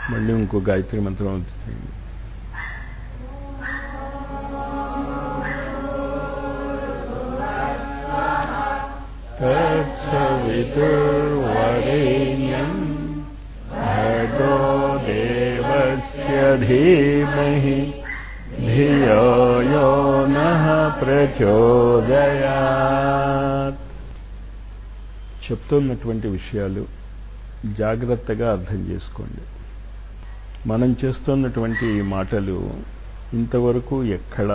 మళ్ళీ ఇంకో గాయత్రి మంత్రం అవుతుంది తత్సవితుర్వరేణ్యం భగో దేవస్య ధీమహి ధియో యో నః ప్రచోదయాత్ చెప్తున్నటువంటి విషయాలు జాగ్రత్తగా అర్థం చేసుకోండి మనం చేస్తున్నటువంటి ఈ మాటలు ఇంతవరకు ఎక్కడ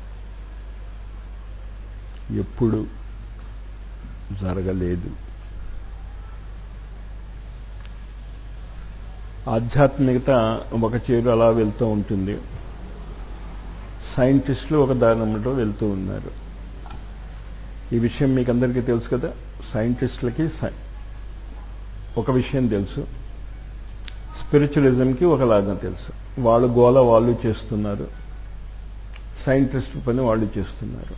ఎప్పుడు జరగలేదు ఆధ్యాత్మికత ఒక చేరు అలా వెళ్తూ ఉంటుంది సైంటిస్టులు ఒక దారిలో వెళ్తూ ఉన్నారు ఈ విషయం మీకు అందరికీ తెలుసు కదా సైంటిస్టులకి ఒక విషయం తెలుసు స్పిరిచువలిజంకి ఒకలాగా తెలుసు వాళ్ళు గోల వాళ్ళు చేస్తున్నారు సైంటిస్ట్ పని వాళ్ళు చేస్తున్నారు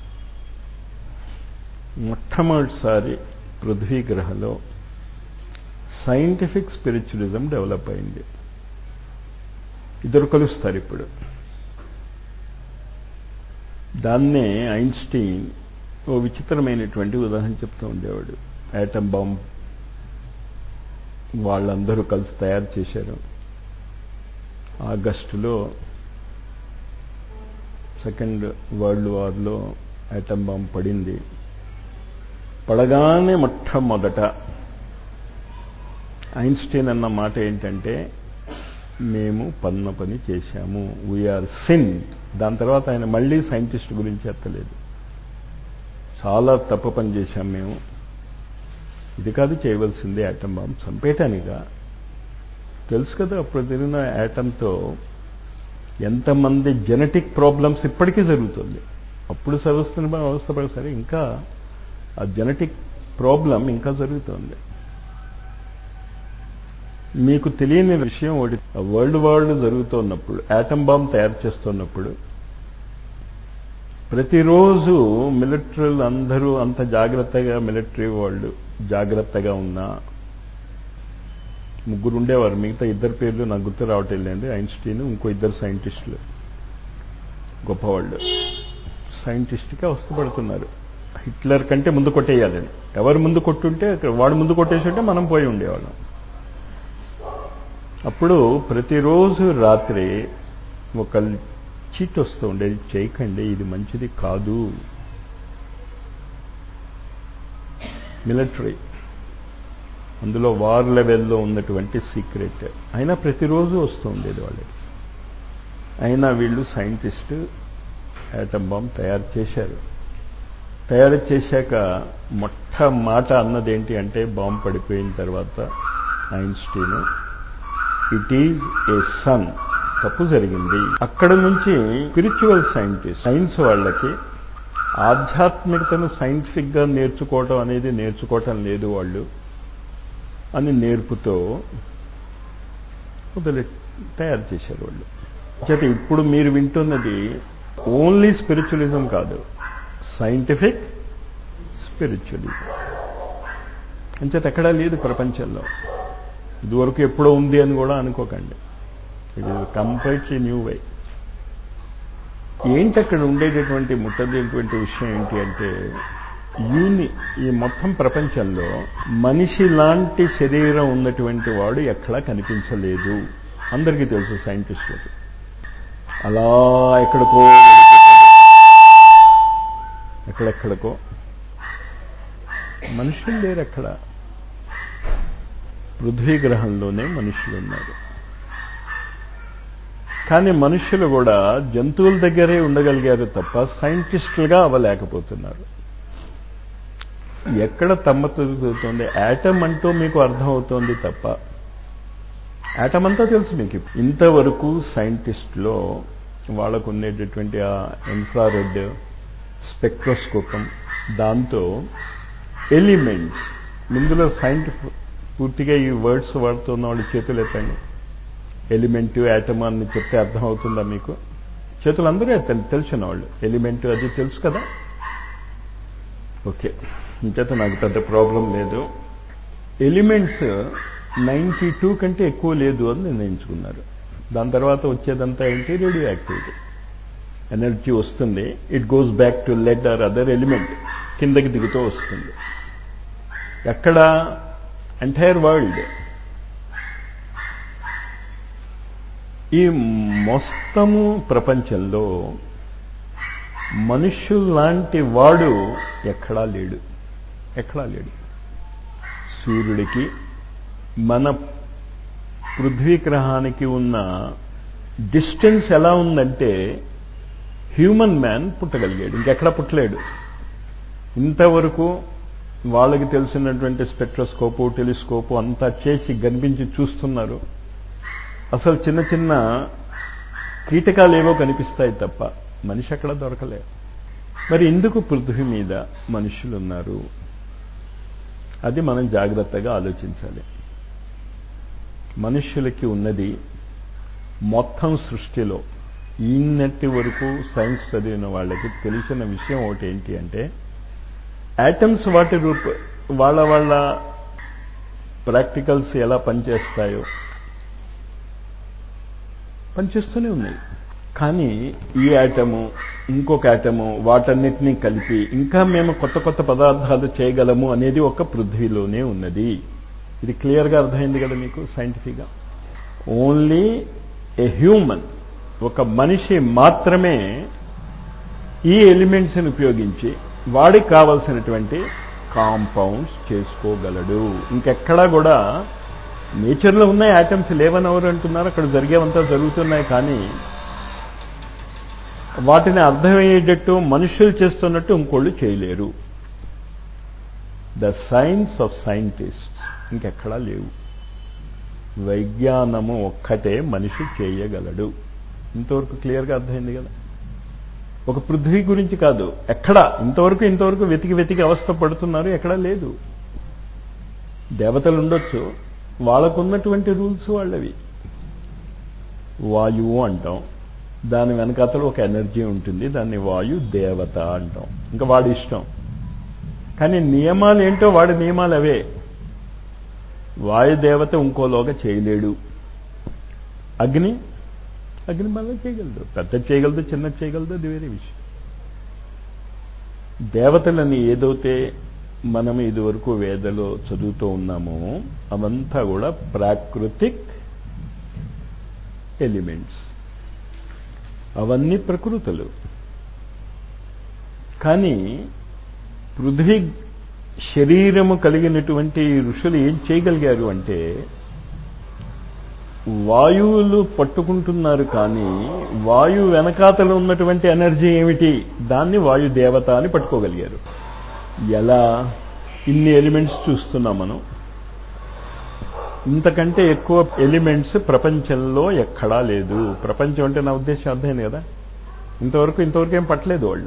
మొట్టమొదటిసారి పృథ్వీ గ్రహంలో సైంటిఫిక్ స్పిరిచువలిజం డెవలప్ అయింది ఇద్దరు కలుస్తారు ఇప్పుడు దాన్నే ఐన్స్టీన్ ఓ విచిత్రమైనటువంటి ఉదాహరణ చెప్తూ ఉండేవాడు యాటమ్ బాంబ్ వాళ్ళందరూ కలిసి తయారు చేశారు ఆగస్టులో సెకండ్ వరల్డ్ వార్లో యాటమ్ బాంబ్ పడింది పడగానే మొట్టమొదట ఐన్స్టీన్ అన్న మాట ఏంటంటే మేము పన్న పని చేశాము వీఆర్ సిన్ దాని తర్వాత ఆయన మళ్ళీ సైంటిస్ట్ గురించి ఎత్తలేదు చాలా తప్పు పని చేశాం మేము ఇది కాదు చేయవలసింది యాటమ్ బాంబ్ చంపేయటానిగా తెలుసు కదా అప్పుడు తిరిగిన యాటంతో ఎంతమంది జెనెటిక్ ప్రాబ్లమ్స్ ఇప్పటికీ జరుగుతుంది అప్పుడు సర్వస్తున్న అవస్థపడి సరే ఇంకా ఆ జెనెటిక్ ప్రాబ్లం ఇంకా జరుగుతుంది మీకు తెలియని విషయం ఒకటి వరల్డ్ వార్డ్ జరుగుతున్నప్పుడు యాటమ్ బాంబ్ తయారు చేస్తున్నప్పుడు ప్రతిరోజు మిలిటరీలు అందరూ అంత జాగ్రత్తగా మిలిటరీ వాళ్ళు జాగ్రత్తగా ఉన్నా ముగ్గురు ఉండేవారు మిగతా ఇద్దరు పేర్లు నాకు గుర్తు రావటం లేదు ఐన్స్టీన్ ఇంకో ఇద్దరు సైంటిస్టులు గొప్పవాళ్ళు సైంటిస్ట్కి అవస్థపడుతున్నారు హిట్లర్ కంటే ముందు కొట్టేయాలని ఎవరు ముందు కొట్టుంటే వాడు ముందు కొట్టేసి ఉంటే మనం పోయి ఉండేవాళ్ళం అప్పుడు ప్రతిరోజు రాత్రి ఒక చీట్ వస్తూ ఉండేది చేయకండి ఇది మంచిది కాదు మిలిటరీ అందులో వార్ లెవెల్లో ఉన్నటువంటి సీక్రెట్ అయినా ప్రతిరోజు వస్తూ ఉండేది వాళ్ళకి అయినా వీళ్ళు సైంటిస్ట్ యాటమ్ బాంబ్ తయారు చేశారు తయారు చేశాక మొట్టమాట అన్నది ఏంటి అంటే బాంబు పడిపోయిన తర్వాత Einstein it is a sin తప్పు జరిగింది అక్కడ నుంచి స్పిరిచువల్ సైంటిస్ట్ సైన్స్ వాళ్ళకి ఆధ్యాత్మికతను సైంటిఫిక్గా నేర్చుకోవటం అనేది నేర్చుకోవటం లేదు వాళ్ళు అని నేర్పుతో మొదలు తయారు చేశారు వాళ్ళు చేత ఇప్పుడు మీరు వింటున్నది ఓన్లీ స్పిరిచువలిజం కాదు సైంటిఫిక్ స్పిరిచువలిజం అంచేత ఎక్కడా లేదు ప్రపంచంలో ఇదివరకు ఎప్పుడో ఉంది అని కూడా అనుకోకండి it is completely new way ఏంటి అక్కడ ఉండేటటువంటి ముట్టదేటువంటి విషయం ఏంటి అంటే యూని ఈ మొత్తం ప్రపంచంలో మనిషి లాంటి శరీరం ఉన్నటువంటి వాడు ఎక్కడా కనిపించలేదు అందరికీ తెలుసు సైంటిస్టులకి అలా ఎక్కడికో ఎక్కడెక్కడికో మనుషులు లేరు ఎక్కడ పృథ్వీ గ్రహంలోనే మనుషులు ఉన్నారు కానీ మనుషులు కూడా జంతువుల దగ్గరే ఉండగలిగారు తప్ప సైంటిస్టులుగా అవ్వలేకపోతున్నారు ఎక్కడ తమ్మ తిరుగుతుంది యాటమ్ అంటూ మీకు అర్థమవుతోంది తప్ప యాటమ్ అంతా తెలుసు మీకు ఇంతవరకు సైంటిస్ట్లో వాళ్ళకు ఉండేటటువంటి ఆ ఇన్ఫ్రారెడ్ స్పెక్ట్రోస్కోపం దాంతో ఎలిమెంట్స్ ఇందులో సైంటిఫిక్ పూర్తిగా ఈ వర్డ్స్ వాడుతున్న వాళ్ళు చేతులు ఎత్తండి ఎలిమెంట్ యాటమ్ అని చెప్తే అర్థమవుతుందా మీకు చేతులు అందరూ ఎత్తండి తెలిసిన వాళ్ళు ఎలిమెంట్ అది తెలుసు కదా ఓకే ఇంచేత నాకు పెద్ద ప్రాబ్లం లేదు ఎలిమెంట్స్ నైంటీ టూ కంటే ఎక్కువ లేదు అని నిర్ణయించుకున్నారు దాని తర్వాత వచ్చేదంతా ఏంటి రేడియో యాక్టివిటీ ఎనర్జీ వస్తుంది it goes back to lead or other element కిందకి దిగుతూ వస్తుంది ఎక్కడ ఎంటైర్ వరల్డ్ ఈ మొత్తము ప్రపంచంలో మనుష్యుల్లాంటి వాడు ఎక్కడా లేడు ఎక్కడా లేడు సూర్యుడికి మన పృథ్వీ గ్రహానికి ఉన్న డిస్టెన్స్ ఎలా ఉందంటే హ్యూమన్ మ్యాన్ పుట్టగలిగాడు ఇంకెక్కడ పుట్టలేడు ఇంతవరకు వాళ్ళకి తెలిసినటువంటి స్పెక్ట్రోస్కోపు టెలిస్కోపు అంతా చేసి కనిపించి చూస్తున్నారు అసలు చిన్న చిన్న కీటకాలు ఏవో కనిపిస్తాయి తప్ప మనిషి అక్కడ దొరకలే మరి ఎందుకు పృథ్వీ మీద మనుషులు ఉన్నారు అది మనం జాగ్రత్తగా ఆలోచించాలి మనుష్యులకి ఉన్నది మొత్తం సృష్టిలో ఈనట్టి వరకు సైన్స్ చదివిన వాళ్ళకి తెలిసిన విషయం ఒకటి ఏంటి అంటే యాటమ్స్ వాటి రూప వాళ్ళ వాళ్ళ ప్రాక్టికల్స్ ఎలా పనిచేస్తాయో పనిచేస్తూనే ఉన్నాయి కానీ ఈ యాటము ఇంకొక యాటము వాటన్నిటినీ కలిపి ఇంకా మేము కొత్త కొత్త పదార్థాలు చేయగలము అనేది ఒక పృథ్వీలోనే ఉన్నది ఇది క్లియర్గా అర్థమైంది కదా మీకు సైంటిఫిక్గా ఓన్లీ ఏ హ్యూమన్ ఒక మనిషి మాత్రమే ఈ ఎలిమెంట్స్ని ఉపయోగించి వాడికి కావలసినటువంటి కాంపౌండ్స్ చేసుకోగలడు ఇంకెక్కడా కూడా నేచర్లో ఉన్న యాటమ్స్ లేవని ఎవరు అంటున్నారు అక్కడ జరిగేవంతా జరుగుతున్నాయి కానీ వాటిని అర్థమయ్యేటట్టు మనుషులు చేస్తున్నట్టు ఇంకోళ్ళు చేయలేరు ద సైన్స్ ఆఫ్ సైంటిస్ట్ ఇంకెక్కడా లేవు వైజ్ఞానము ఒక్కటే మనిషి చేయగలడు ఇంతవరకు క్లియర్గా అర్థమైంది కదా ఒక పృథ్వీ గురించి కాదు ఎక్కడ ఇంతవరకు ఇంతవరకు వెతికి వెతికి అవస్థ పడుతున్నారు ఎక్కడా లేదు దేవతలు ఉండొచ్చు వాళ్ళకున్నటువంటి రూల్స్ వాళ్ళవి వాయువు అంటాం దాని వెనకాతలు ఒక ఎనర్జీ ఉంటుంది దాన్ని వాయు దేవత అంటాం ఇంకా వాడి ఇష్టం కానీ నియమాలు ఏంటో వాడి నియమాలు అవే వాయుదేవత ఇంకోలోగా చేయలేడు అగ్ని అగ్ని మళ్ళీ చేయగలదు పెద్ద చేయగలదు చిన్న చేయగలదు అది వేరే విషయం దేవతలని ఏదైతే మనం ఇదివరకు వేదలో చదువుతూ ఉన్నామో అవంతా కూడా ప్రాకృతిక్ ఎలిమెంట్స్ అవన్నీ ప్రకృతులు కానీ పృథ్వీ శరీరము కలిగినటువంటి ఋషులు ఏం చేయగలిగారు అంటే వాయువులు పట్టుకుంటున్నారు కానీ వాయువు వెనకాతలు ఉన్నటువంటి ఎనర్జీ ఏమిటి దాన్ని వాయు దేవత అని పట్టుకోగలిగారు ఎలా ఇన్ని ఎలిమెంట్స్ చూస్తున్నాం మనం ఇంతకంటే ఎక్కువ ఎలిమెంట్స్ ప్రపంచంలో ఎక్కడా లేదు ప్రపంచం అంటే నా ఉద్దేశం అర్థమైంది కదా ఇంతవరకు ఇంతవరకు ఏం పట్టలేదు వాళ్ళు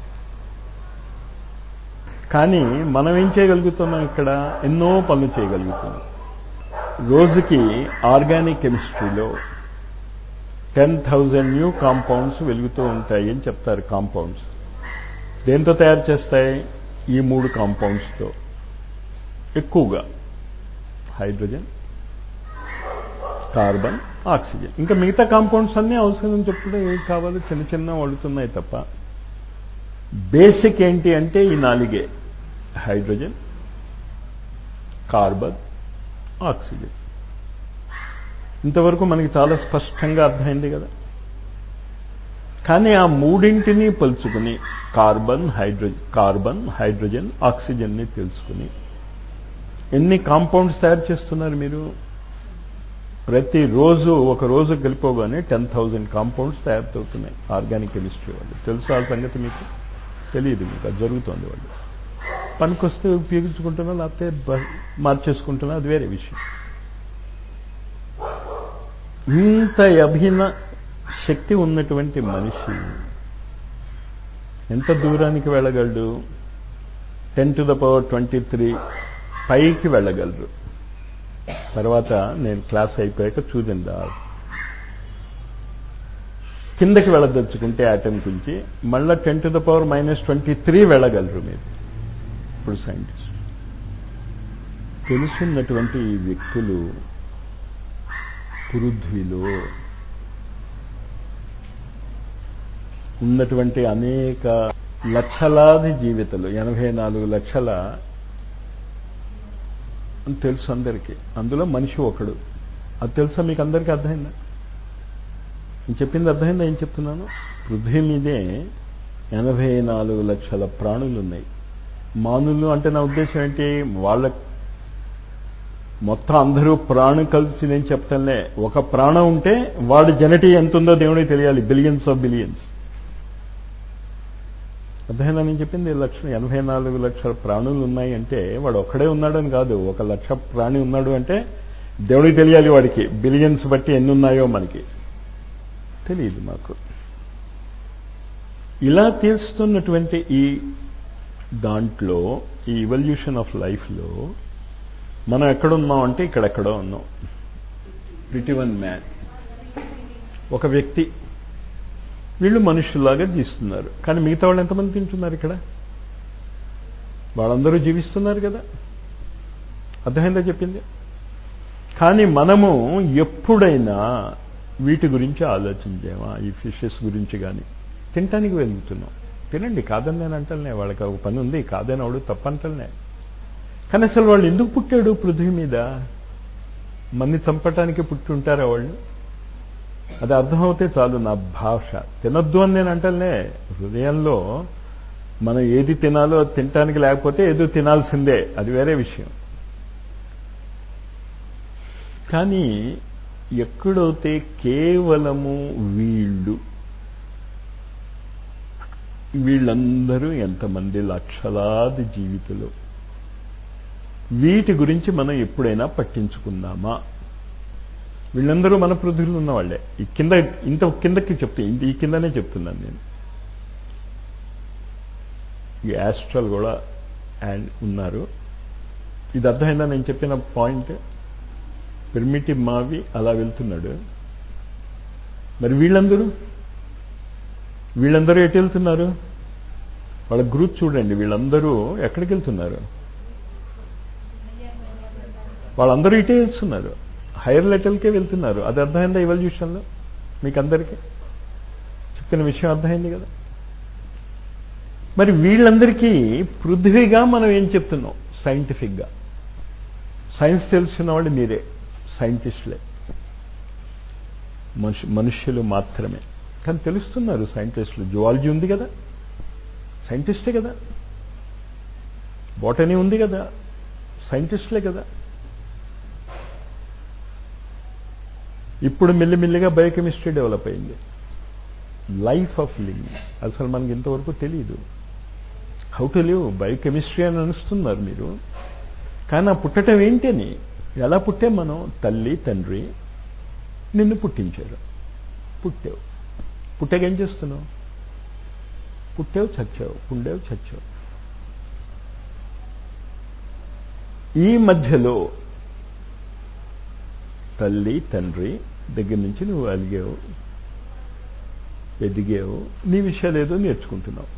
కానీ మనం ఏం చేయగలుగుతున్నాం ఇక్కడ ఎన్నో పనులు చేయగలుగుతున్నాం రోజుకి ఆర్గానిక్ కెమిస్ట్రీలో టెన్ థౌజండ్ న్యూ కాంపౌండ్స్ వెలుగుతూ ఉంటాయి అని చెప్తారు కాంపౌండ్స్ దేంతో తయారు చేస్తాయి ఈ మూడు కాంపౌండ్స్తో ఎక్కువగా హైడ్రోజన్ కార్బన్ ఆక్సిజన్ ఇంకా మిగతా కాంపౌండ్స్ అన్నీ అవసరం చెప్పుకుంటే ఏం కావాలో చిన్న చిన్న వడుతున్నాయి తప్ప బేసిక్ ఏంటి అంటే ఈ నాలుగే హైడ్రోజన్ కార్బన్ ఆక్సిజన్ ఇంతవరకు మనకి చాలా స్పష్టంగా అర్థమైంది కదా కానీ ఆ మూడింటిని పలుచుకుని కార్బన్ హైడ్రోజన్ కార్బన్ హైడ్రోజన్ ఆక్సిజన్ని తెలుసుకుని ఎన్ని కాంపౌండ్స్ తయారు చేస్తున్నారు మీరు ప్రతిరోజు ఒక రోజు గెలిపోగానే టెన్ థౌజండ్ కాంపౌండ్స్ తయారవుతున్నాయి ఆర్గానిక్ కెమిస్ట్రీ వాళ్ళు తెలుసు ఆ సంగతి మీకు తెలియదు మీకు అది జరుగుతోంది వాళ్ళు పనికొస్తే ఉపయోగించుకుంటున్నా లేకపోతే మార్చేసుకుంటున్నా అది వేరే విషయం ఇంత అభిన్న శక్తి ఉన్నటువంటి మనిషి ఎంత దూరానికి వెళ్ళగలడు ten to the power twenty three పైకి వెళ్ళగలరు తర్వాత నేను క్లాస్ అయిపోయాక చూసిందా కిందకి వెళ్ళదలుచుకుంటే ఆటం గురించి మళ్ళీ ten to the power minus twenty three వెళ్ళగలరు మీరు ఇప్పుడు సైంటిస్ట్ తెలుసున్నటువంటి ఈ వ్యక్తులు పృథ్వీలో ఉన్నటువంటి అనేక లక్షలాది జీవితాలు ఎనభై నాలుగు లక్షల అని తెలుసు అందరికీ అందులో మనిషి ఒకడు అది తెలుసా మీకు అందరికీ అర్థమైందా నేను చెప్పింది అర్థమైందా ఏం చెప్తున్నాను పృథ్వీ మీదే ఎనభై నాలుగు లక్షల ప్రాణులు ఉన్నాయి మానులు అంటే నా ఉద్దేశం ఏంటి వాళ్ళ మొత్తం అందరూ ప్రాణం కలిసి నేను చెప్తానులే ఒక ప్రాణం ఉంటే వాడి జెనటీ ఎంత ఉందో దేవుడికి తెలియాలి బిలియన్స్ ఆఫ్ బిలియన్స్ అర్థమైందా నేను చెప్పింది లక్ష ఎనభై నాలుగు లక్షల ప్రాణులు ఉన్నాయి అంటే వాడు ఒక్కడే ఉన్నాడని కాదు ఒక లక్ష ప్రాణి ఉన్నాడు అంటే దేవుడికి తెలియాలి వాడికి బిలియన్స్ బట్టి ఎన్ని ఉన్నాయో మనకి తెలియదు మాకు ఇలా తెలుస్తున్నటువంటి ఈ దాంట్లో ఈ ఇవల్యూషన్ ఆఫ్ లైఫ్లో మనం ఎక్కడున్నాం అంటే ఇక్కడెక్కడో ఉన్నాం ప్రిటి వన్ మ్యాన్ ఒక వ్యక్తి వీళ్ళు మనుషుల్లాగా జీవిస్తున్నారు కానీ మిగతా వాళ్ళు ఎంతమంది తింటున్నారు ఇక్కడ వాళ్ళందరూ జీవిస్తున్నారు కదా అర్థమైందా చెప్పింది కానీ మనము ఎప్పుడైనా వీటి గురించి ఆలోచించామా ఈ ఫిషెస్ గురించి కానీ తినటానికి వెళ్తున్నాం తినండి కాదని నేను అంటలనే వాళ్ళకి ఒక పని ఉంది కాదని వాడు తప్పంటలనే కానీ అసలు వాళ్ళు ఎందుకు పుట్టాడు పృథ్వీ మీద మన్ని చంపటానికి పుట్టి ఉంటారా వాళ్ళు అది అర్థమవుతే చాలు నా భాష తినొద్దు అని నేను అంటలనే హృదయంలో మనం ఏది తినాలో అది తినటానికి లేకపోతే ఏదో తినాల్సిందే అది వేరే విషయం కానీ ఎక్కడైతే కేవలము వీళ్ళు వీళ్ళందరూ ఎంతమంది లక్షలాది జీవితులు వీటి గురించి మనం ఎప్పుడైనా పట్టించుకుందామా వీళ్ళందరూ మన పృథ్వీలో ఉన్నవాళ్లే ఈ కింద ఇంత కిందకి చెప్తే ఈ కిందనే చెప్తున్నాను నేను ఈ యాస్ట్రల్ కూడా అండ్ ఉన్నారు ఇది అర్థమైందా నేను చెప్పిన పాయింట్ పిరమిటి మావి అలా వెళ్తున్నాడు మరి వీళ్ళందరూ వీళ్ళందరూ ఎటు వెళ్తున్నారు వాళ్ళ గ్రూప్ చూడండి వీళ్ళందరూ ఎక్కడికి వెళ్తున్నారు వాళ్ళందరూ ఇటే వెళ్తున్నారు హైయర్ లెటర్కే వెళ్తున్నారు అది అర్థమైందా ఇవల్యూషన్లో మీకు అందరికీ చెప్పిన విషయం అర్థమైంది కదా మరి వీళ్ళందరికీ పృథ్వీగా మనం ఏం చెప్తున్నాం సైంటిఫిక్గా సైన్స్ తెలిసిన వాళ్ళు మీరే సైంటిస్టులే మనుషు మనుష్యులు మాత్రమే కానీ తెలుస్తున్నారు సైంటిస్టులు జువాలజీ ఉంది కదా సైంటిస్టే కదా బోటనీ ఉంది కదా సైంటిస్టులే కదా ఇప్పుడు మెల్లిమెల్లిగా బయోకెమిస్ట్రీ డెవలప్ అయింది లైఫ్ ఆఫ్ లివింగ్ అసలు మనకి ఇంతవరకు తెలియదు హౌ టు లివ్ బయోకెమిస్ట్రీ అని అనుస్తున్నారు మీరు కానీ ఆ పుట్టడం ఏంటని ఎలా పుట్టే మనం తల్లి తండ్రి నిన్ను పుట్టించారు పుట్టావు పుట్టాక ఏం చేస్తున్నావు పుట్టావు చచ్చావు పుండావు చచ్చావు ఈ మధ్యలో తల్లి తండ్రి దగ్గర నుంచి నువ్వు అలిగావు ఎదిగావు నీ విషయాలు ఏదో నేర్చుకుంటున్నావు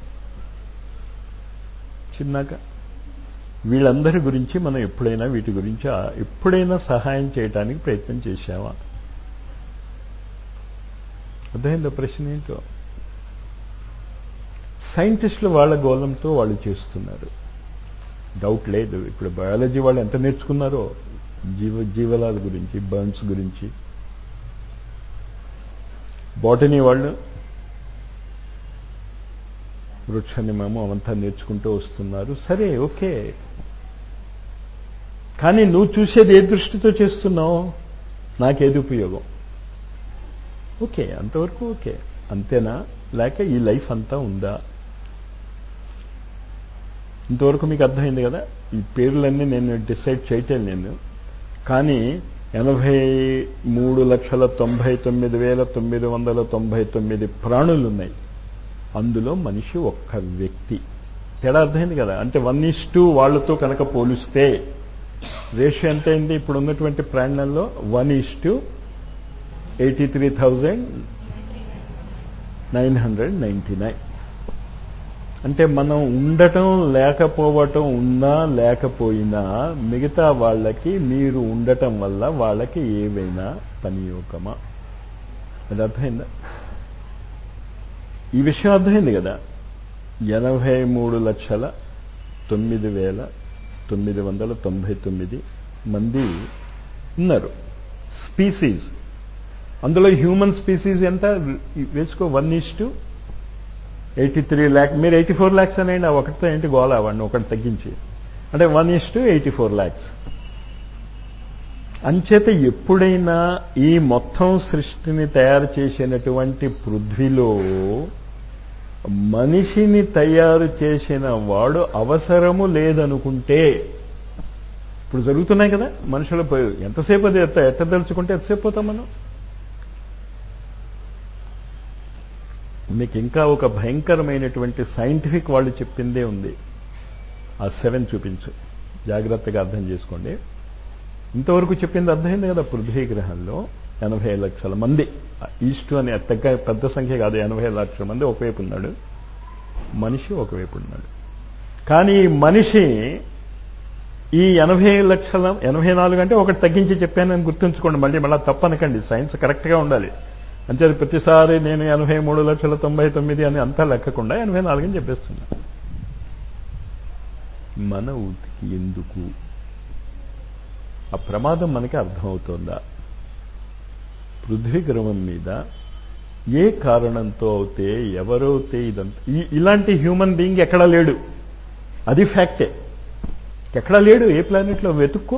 చిన్నాక వీళ్ళందరి గురించి మనం ఎప్పుడైనా వీటి గురించి ఎప్పుడైనా సహాయం చేయడానికి ప్రయత్నం చేశావా అర్థమైందో ప్రశ్న ఏంటో సైంటిస్టులు వాళ్ళ గోళంతో వాళ్ళు చేస్తున్నారు డౌట్ లేదు ఇప్పుడు బయాలజీ వాళ్ళు ఎంత నేర్చుకున్నారో జీవ జీవలాల గురించి బర్న్స్ గురించి బాటనీ వాళ్ళు వృక్షనిమము అవంతా నేర్చుకుంటూ వస్తున్నారు సరే ఓకే కానీ నువ్వు చూసేది ఏ దృష్టితో చేస్తున్నావు నాకేది ఉపయోగం ఓకే అంతవరకు ఓకే అంతేనా లేక ఈ లైఫ్ అంతా ఉందా ఇంతవరకు మీకు అర్థమైంది కదా ఈ పేర్లన్నీ నేను డిసైడ్ చేయటం నేను కానీ ఎనభై మూడు లక్షల తొంభై తొమ్మిది వేల తొమ్మిది వందల తొంభై తొమ్మిది ప్రాణులు ఉన్నాయి అందులో మనిషి ఒక్క వ్యక్తి తేడా అర్థమైంది కదా అంటే వన్ ఇస్ టూ వాళ్లతో కనుక పోలిస్తే రేషియో ఎంత అయింది ఇప్పుడు ఉన్నటువంటి ప్రాణులలో one is two eighty three thousand nine hundred ninety nine అంటే మనం ఉండటం లేకపోవటం ఉన్నా లేకపోయినా మిగతా వాళ్ళకి మీరు ఉండటం వల్ల వాళ్ళకి ఏవైనా పనియోగమా అది అర్థమైందా ఈ విషయం అర్థమైంది కదా ఎనభై మూడు లక్షల తొమ్మిది వేల తొమ్మిది వందల తొంభై తొమ్మిది మంది ఉన్నారు స్పీసీస్ అందులో హ్యూమన్ స్పీసీస్ ఎంత వేసుకో one is two eighty three lakh మీరు ఎయిటీ ఫోర్ ల్యాక్స్ అనేయండి ఆ ఒకటితో ఏంటి గోలా వాడిని ఒకటి తగ్గించి అంటే one is two eighty four lakhs అంచేత ఎప్పుడైనా ఈ మొత్తం సృష్టిని తయారు చేసినటువంటి పృథ్వీలో మనిషిని తయారు చేసిన వాడు అవసరము లేదనుకుంటే ఇప్పుడు జరుగుతున్నాయి కదా మనుషుల ఎంతసేపు అది ఎత్త ఎత్తదలుచుకుంటే ఎంతసేపు పోతాం మనం మీకు ఇంకా ఒక భయంకరమైనటువంటి సైంటిఫిక్ వాళ్ళు చెప్పిందే ఉంది ఆ సెవెన్ చూపించు జాగ్రత్తగా అర్థం చేసుకోండి ఇంతవరకు చెప్పింది అర్థమైంది కదా పృథ్వీ గ్రహంలో ఎనభై లక్షల మంది ఈస్ట్ అని తగ్గ పెద్ద సంఖ్య కాదు ఎనభై లక్షల మంది ఒకవైపు ఉన్నాడు మనిషి ఒకవైపు ఉన్నాడు కానీ మనిషి ఈ ఎనభై లక్షల ఎనభై నాలుగు అంటే ఒకటి తగ్గించి చెప్పానని గుర్తుంచుకోండి మళ్ళీ మళ్ళీ తప్పనకండి సైన్స్ కరెక్ట్గా ఉండాలి అంతే ప్రతిసారి నేను ఎనభై మూడు లక్షల తొంభై తొమ్మిది అని అంతా లెక్కకుండా ఎనభై నాలుగు అని చెప్పేస్తున్నా మన ఉతికి ఎందుకు ఆ ప్రమాదం మనకి అర్థమవుతోందా పృథ్వీ గ్రహం మీద ఏ కారణంతో అవుతే ఎవరైతే ఇదంతా ఇలాంటి హ్యూమన్ బీయింగ్ ఎక్కడా లేడు అది ఫ్యాక్టే ఎక్కడా లేడు ఏ ప్లానెట్లో వెతుక్కో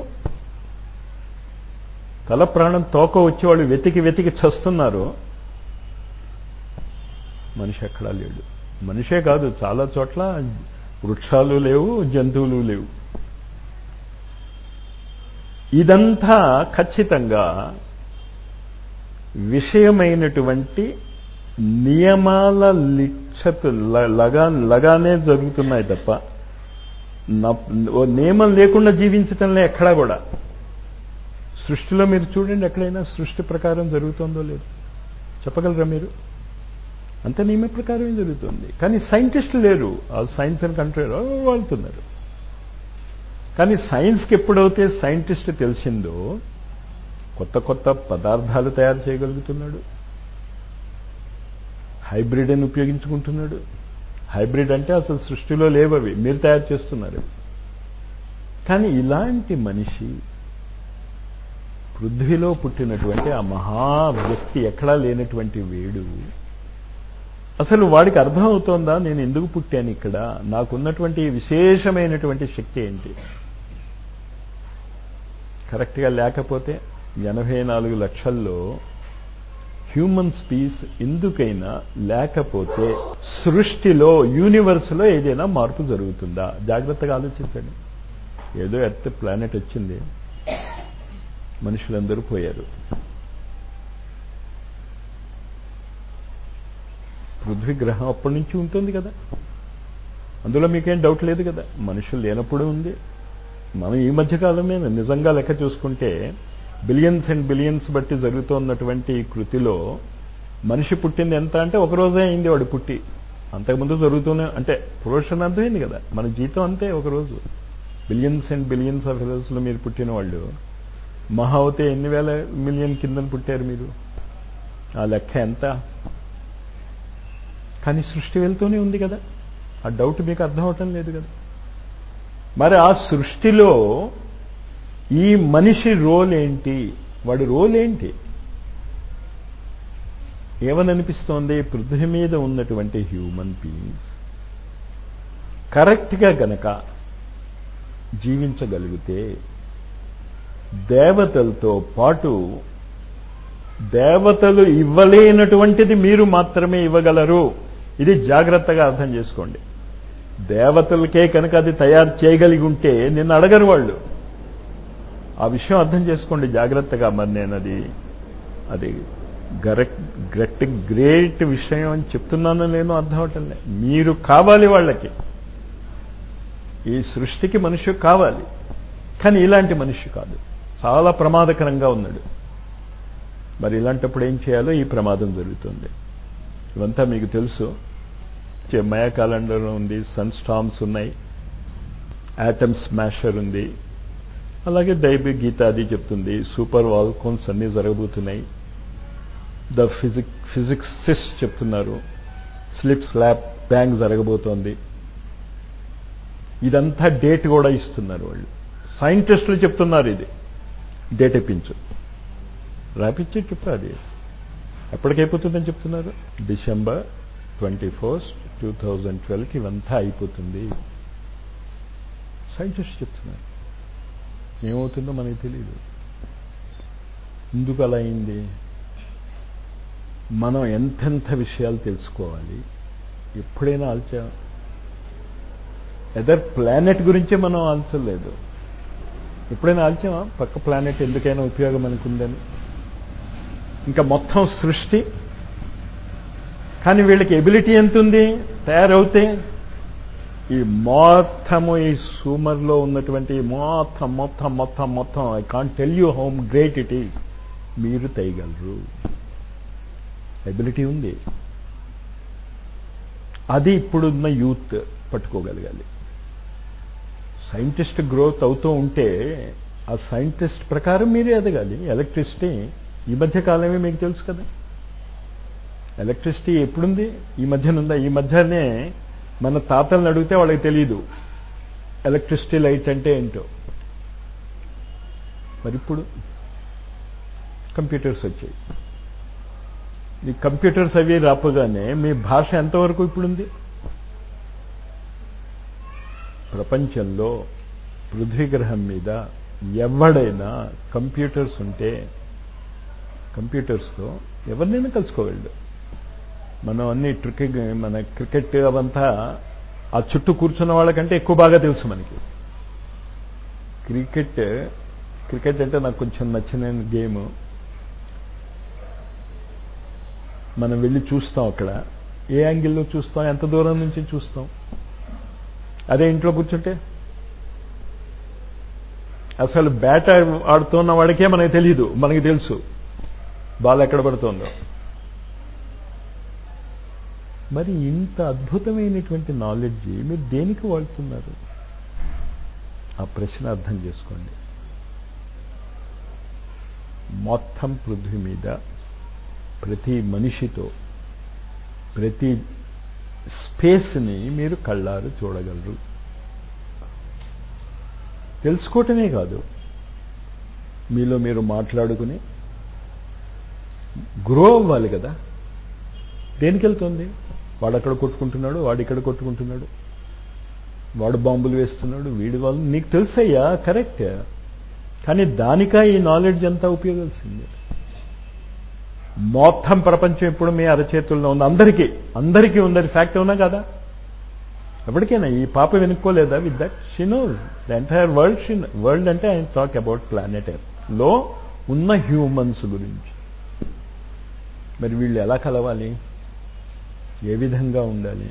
తల ప్రాణం తోక వచ్చేవాళ్ళు వెతికి వెతికి చస్తున్నారు మనిషి ఎక్కడా లేడు మనిషే కాదు చాలా చోట్ల వృక్షాలు లేవు జంతువులు లేవు ఇదంతా ఖచ్చితంగా విషయమైనటువంటి నియమాల లిక్షతు లగా లగానే జరుగుతున్నాయి తప్ప ఓ నియమం లేకుండా జీవించటంలో ఎక్కడా కూడా సృష్టిలో మీరు చూడండి ఎక్కడైనా సృష్టి ప్రకారం జరుగుతుందో లేదు చెప్పగలరా మీరు అంత నియమ ప్రకారం జరుగుతుంది కానీ సైంటిస్టులు లేరు ఆ సైన్స్ అండ్ కంట్రీ వాళ్తున్నారు కానీ సైన్స్కి ఎప్పుడైతే సైంటిస్ట్ తెలిసిందో కొత్త కొత్త పదార్థాలు తయారు చేయగలుగుతున్నాడు హైబ్రిడ్ అని ఉపయోగించుకుంటున్నాడు హైబ్రిడ్ అంటే అసలు సృష్టిలో లేవవి మీరు తయారు చేస్తున్నారు కానీ ఇలాంటి మనిషి పృథ్వీలో పుట్టినటువంటి ఆ మహా వ్యక్తి ఎక్కడా లేనటువంటి వేడు అసలు వాడికి అర్థమవుతోందా నేను ఎందుకు పుట్టాను ఇక్కడ నాకున్నటువంటి విశేషమైనటువంటి శక్తి ఏంటి కరెక్ట్గా లేకపోతే ఎనభై నాలుగు లక్షల్లో హ్యూమన్ స్పీస్ ఎందుకైనా లేకపోతే సృష్టిలో యూనివర్స్లో ఏదైనా మార్పు జరుగుతుందా జాగ్రత్తగా ఆలోచించండి ఏదో ఎర్త్ ప్లానెట్ వచ్చింది మనుషులందరూ పోయారు పృథ్వీ గ్రహం అప్పటి నుంచి ఉంటుంది కదా అందులో మీకేం డౌట్ లేదు కదా మనుషులు లేనప్పుడు ఉంది మనం ఈ మధ్యకాలమే నిజంగా లెక్క చూసుకుంటే బిలియన్స్ అండ్ బిలియన్స్ బట్టి జరుగుతున్నటువంటి ఈ కృతిలో మనిషి పుట్టింది ఎంత అంటే ఒక రోజే అయింది వాడు పుట్టి అంతకుముందు జరుగుతూనే అంటే పురుషుని అర్థమైంది కదా మన జీతం అంతే ఒక రోజు బిలియన్స్ అండ్ బిలియన్స్ ఆఫ్ ఇయర్స్లో మీరు పుట్టిన వాళ్ళు మహా అవుతే ఎన్ని వేల మిలియన్ కిందని పుట్టారు మీరు ఆ లెక్క ఎంత కానీ సృష్టి వెళ్తూనే ఉంది కదా ఆ డౌట్ మీకు అర్థం అవటం లేదు కదా మరి ఆ సృష్టిలో ఈ మనిషి రోల్ ఏంటి వాడి రోల్ ఏంటి ఏమననిపిస్తోంది పృథ్వీ మీద ఉన్నటువంటి హ్యూమన్ బీయింగ్స్ కరెక్ట్గా గనక జీవించగలిగితే దేవతలతో పాటు దేవతలు ఇవ్వలేనటువంటిది మీరు మాత్రమే ఇవ్వగలరు ఇది జాగ్రత్తగా అర్థం చేసుకోండి దేవతలకే కనుక అది తయారు చేయగలిగి ఉంటే నిన్ను అడగరు వాళ్ళు ఆ విషయం అర్థం చేసుకోండి జాగ్రత్తగా మరి నేను అది అది గరెక్ట్ గ్రెట్ గ్రేట్ విషయం అని చెప్తున్నానో లేనో అర్థం అవటం లేదు మీరు కావాలి వాళ్ళకి ఈ సృష్టికి మనిషి కావాలి కానీ ఇలాంటి మనిషి కాదు చాలా ప్రమాదకరంగా ఉన్నాడు మరి ఇలాంటప్పుడు ఏం చేయాలో ఈ ప్రమాదం జరుగుతుంది ఇవంతా మీకు తెలుసు మయా క్యాలెండర్ ఉంది సన్ స్టామ్స్ ఉన్నాయి యాటమ్ స్మాషర్ ఉంది అలాగే దైబి గీత అది చెప్తుంది సూపర్ వాల్కోన్స్ అన్నీ జరగబోతున్నాయి ద ఫిజిక్ ఫిజిక్స్ సిస్ చెప్తున్నారు స్లిప్ స్లాప్ బ్యాంగ్ జరగబోతోంది ఇదంతా డేట్ కూడా ఇస్తున్నారు వాళ్ళు సైంటిస్టులు చెప్తున్నారు ఇది డేట్ ఇప్పించు రాపిచ్చి చెప్పు అది ఎప్పటికైపోతుందని చెప్తున్నారు December twenty first two thousand ట్వెల్వ్కి ఇవంతా అయిపోతుంది సైంటిస్ట్ చెప్తున్నారు ఏమవుతుందో మనకి తెలియదు ఎందుకు అలా అయింది మనం ఎంతెంత విషయాలు తెలుసుకోవాలి ఎప్పుడైనా ఆల్చా ఎదర్ ప్లానెట్ గురించే మనం ఆల్చలేదు ఎప్పుడైనా ఆల్చామా పక్క ప్లానెట్ ఎందుకైనా ఉపయోగం అనుకుందని ఇంకా మొత్తం సృష్టి కానీ వీళ్ళకి ఎబిలిటీ ఎంత ఉంది తయారవుతే ఈ మొత్తము ఈ సూమర్లో ఉన్నటువంటి మొత్తం మొత్తం మొత్తం మొత్తం I can't tell you how great it is మీరు తెయగలరు ఎబిలిటీ ఉంది అది ఇప్పుడున్న యూత్ పట్టుకోగలగాలి సైంటిస్ట్ గ్రోత్ అవుతూ ఉంటే ఆ సైంటిస్ట్ ప్రకారం మీరే ఎదగాలి ఎలక్ట్రిసిటీ ఈ మధ్య కాలమే మీకు తెలుసు కదా ఎలక్ట్రిసిటీ ఎప్పుడుంది ఈ మధ్యనుందా ఈ మధ్యనే మన తాతలను అడిగితే వాళ్ళకి తెలియదు ఎలక్ట్రిసిటీ లైట్ అంటే ఏంటో మరి ఇప్పుడు కంప్యూటర్స్ వచ్చాయి ఈ కంప్యూటర్స్ అవి రాపగానే మీ భాష ఎంతవరకు ఇప్పుడుంది ప్రపంచంలో పృథ్వీ గ్రహం మీద ఎవడైనా కంప్యూటర్స్ ఉంటే కంప్యూటర్స్తో ఎవరినైనా కలుసుకోగలడు మనం అన్ని ట్రికెట్ మన క్రికెట్ అవంతా ఆ చుట్టూ కూర్చున్న వాళ్ళకంటే ఎక్కువ బాగా తెలుసు మనకి క్రికెట్ క్రికెట్ అంటే నాకు కొంచెం నచ్చిన గేమ్ మనం వెళ్ళి చూస్తాం అక్కడ ఏ యాంగిల్లో చూస్తాం ఎంత దూరం నుంచి చూస్తాం అదే ఇంట్లో కూర్చుంటే అసలు బ్యాట్ ఆడుతున్న వాడికే మనకి తెలియదు మనకి తెలుసు బాల్ ఎక్కడ పడుతుందో మరి ఇంత అద్భుతమైనటువంటి నాలెడ్జ్ మీరు దేనికి వాడుతున్నారు ఆ ప్రశ్న అర్థం చేసుకోండి మొత్తం పృథ్వీ మీద ప్రతి మనిషితో ప్రతి స్పేస్ని మీరు కళ్ళారు చూడగలరు తెలుసుకోవటమే కాదు మీలో మీరు మాట్లాడుకుని గ్రో అవ్వాలి కదా దేనికి వెళ్తుంది వాడు అక్కడ కొట్టుకుంటున్నాడు వాడు ఇక్కడ కొట్టుకుంటున్నాడు వాడు బాంబులు వేస్తున్నాడు వీడి వాళ్ళు నీకు తెలుసయ్యా కరెక్ట్ కానీ దానికా ఈ నాలెడ్జ్ అంతా ఉపయోగాల్సిందే మొత్తం ప్రపంచం ఇప్పుడు మీ అరచేతుల్లో ఉంది అందరికీ అందరికీ ఉందని ఫ్యాక్ట్ ఉన్నా కదా ఎప్పటికైనా ఈ పాప వెనుక్కోలేదా with that she knows the entire world she world అంటే ఐ టాక్ అబౌట్ ప్లానెట్ లో ఉన్న హ్యూమన్స్ గురించి మరి వీళ్ళు ఎలా కలవాలి ఏ విధంగా ఉండాలి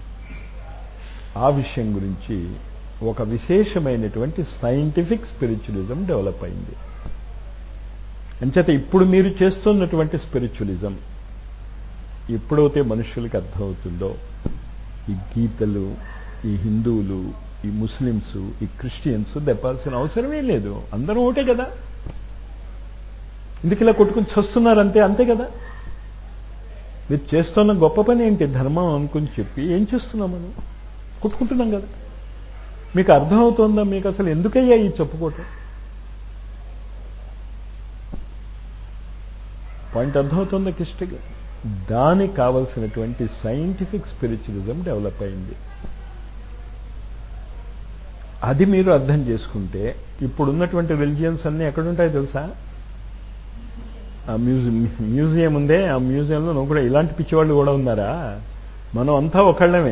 ఆ విషయం గురించి ఒక విశేషమైనటువంటి సైంటిఫిక్ స్పిరిచువలిజం డెవలప్ అయింది అంచేత ఇప్పుడు మీరు చేస్తున్నటువంటి స్పిరిచువలిజం ఎప్పుడైతే మనుషులకి అర్థమవుతుందో ఈ గీతలు ఈ హిందువులు ఈ ముస్లిమ్స్ ఈ క్రిస్టియన్స్ దెప్పాల్సిన అవసరమే లేదు అందరూ ఒకటే కదా ఇందుకు ఇలా కొట్టుకుని చస్తున్నారు అంతే అంతే కదా మీరు చేస్తున్న గొప్ప పని ఏంటి ధర్మం అనుకుని చెప్పి ఏం చేస్తున్నాం మనం కొట్టుకుంటున్నాం కదా మీకు అర్థమవుతోందా మీకు అసలు ఎందుకయ్యా ఈ చెప్పుకోవటం పాయింట్ అర్థమవుతుందా కిష్టగా దానికి కావలసినటువంటి సైంటిఫిక్ స్పిరిచువలిజం డెవలప్ అయింది అది మీరు అర్థం చేసుకుంటే ఇప్పుడున్నటువంటి రిలిజియన్స్ అన్నీ ఎక్కడుంటాయో తెలుసా ఆ మ్యూజియం మ్యూజియం ఉందే ఆ మ్యూజియంలో నువ్వు కూడా ఇలాంటి పిచ్చివాళ్ళు కూడా ఉన్నారా మనం అంతా ఒకళ్ళమే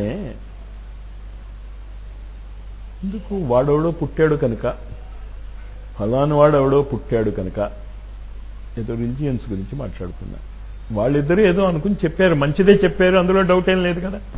ఎందుకు వాడెవడో పుట్టాడు కనుక ఫలాని వాడెవడో పుట్టాడు కనుక ఏదో రిలిజియన్స్ గురించి మాట్లాడుతున్నా వాళ్ళిద్దరూ ఏదో అనుకుని చెప్పారు మంచిదే చెప్పారు అందులో డౌట్ ఏం లేదు కదా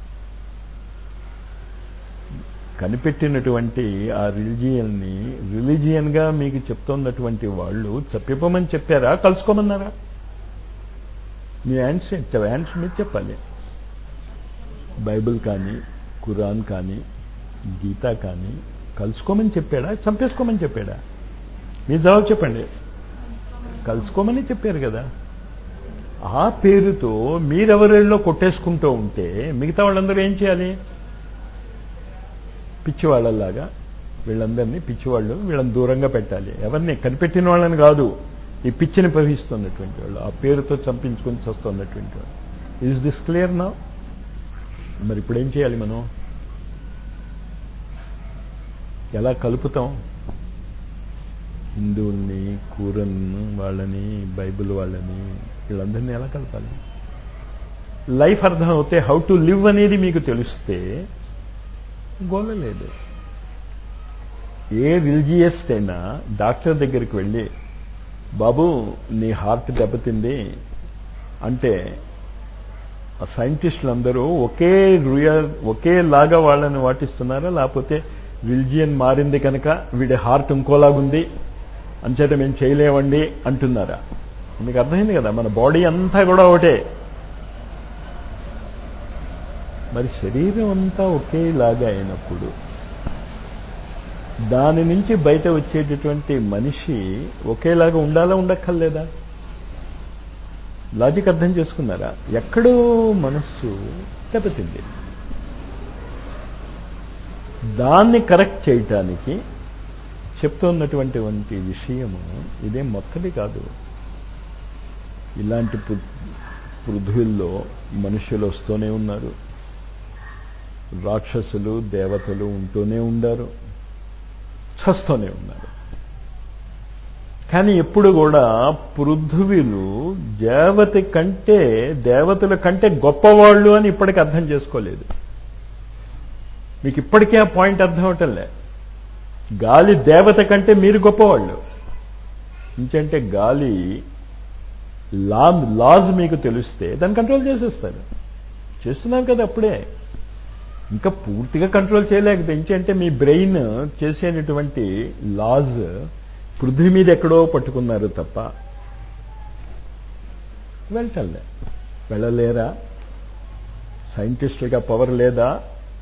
కనిపెట్టినటువంటి ఆ రిలిజియన్ని రిలిజియన్గా మీకు చెప్తున్నటువంటి వాళ్ళు చెప్పమని చెప్పారా కలుసుకోమన్నారా మీ యాండ్స్ యాండ్స్ మీద చెప్పాలి బైబిల్ కానీ ఖురాన్ కానీ గీత కానీ కలుసుకోమని చెప్పాడా చంపేసుకోమని చెప్పాడా మీరు జవాబు చెప్పండి కలుసుకోమని చెప్పారు కదా ఆ పేరుతో మీరెవరిలో కొట్టేసుకుంటూ ఉంటే మిగతా వాళ్ళందరూ ఏం చేయాలి పిచ్చివాళ్ళలాగా వీళ్ళందరినీ పిచ్చివాళ్ళు వీళ్ళని దూరంగా పెట్టాలి ఎవరిని కనిపెట్టిన వాళ్ళని కాదు ఈ పిచ్చిని ప్రవహిస్తున్నటువంటి వాళ్ళు ఆ పేరుతో చంపించుకొని చస్తున్నటువంటి వాళ్ళు ఈజ్ దిస్ క్లియర్ నా మరి ఇప్పుడు ఏం చేయాలి మనం ఎలా కలుపుతాం హిందువుల్ని కూరన్ని వాళ్ళని బైబిల్ వాళ్ళని వీళ్ళందరినీ ఎలా కలపాలి లైఫ్ అర్థం అవుతే హౌ టు లివ్ అనేది మీకు తెలిస్తే గోల లేదు ఏ రిలీజియస్ అయినా డాక్టర్ దగ్గరికి వెళ్ళి బాబు నీ హార్ట్ దెబ్బతింది అంటే ఆ సైంటిస్టులు అందరూ ఒకే రుయ ఒకేలాగా వాళ్ళని వాటిస్తున్నారా లేకపోతే రిలిజియన్ మారింది కనుక వీడి హార్ట్ ఇంకోలాగుంది అంచేత మేము చేయలేమండి అంటున్నారా మీకు అర్థమైంది కదా మన బాడీ అంతా కూడా ఒకటే మరి శరీరం అంతా ఒకేలాగా అయినప్పుడు దాని నుంచి బయట వచ్చేటటువంటి మనిషి ఒకేలాగా ఉండాలా ఉండక్కర్లేదా లాజిక్ అర్థం చేసుకున్నారా ఎక్కడో మనస్సు దెబ్బతింది దాన్ని కరెక్ట్ చేయటానికి చెప్తున్నటువంటి విషయము ఇదేం మొత్తది కాదు ఇలాంటి పృథ్వీల్లో మనుషులు వస్తూనే ఉన్నారు రాక్షసులు దేవతలు ఉంటూనే ఉండారు చస్తూనే ఉన్నారు కానీ ఎప్పుడు కూడా పృథ్వీలు దేవత కంటే దేవతల కంటే గొప్పవాళ్ళు అని ఇప్పటికీ అర్థం చేసుకోలేదు మీకు ఇప్పటికే ఆ పాయింట్ అర్థం అవటంలే గాలి దేవత కంటే మీరు గొప్పవాళ్ళు ఇంకంటే గాలి లా లాజ్ మీకు తెలిస్తే దాన్ని కంట్రోల్ చేసేస్తారు చేస్తున్నారు కదా అప్పుడే ఇంకా పూర్తిగా కంట్రోల్ చేయలేకపోతే ఇంకంటే మీ బ్రెయిన్ చేసేటటువంటి లాజ్ పృథ్వీ మీద ఎక్కడో పట్టుకున్నారు తప్ప వెళ్ళటంలే వెళ్ళలేరా సైంటిస్టులుగా పవర్ లేదా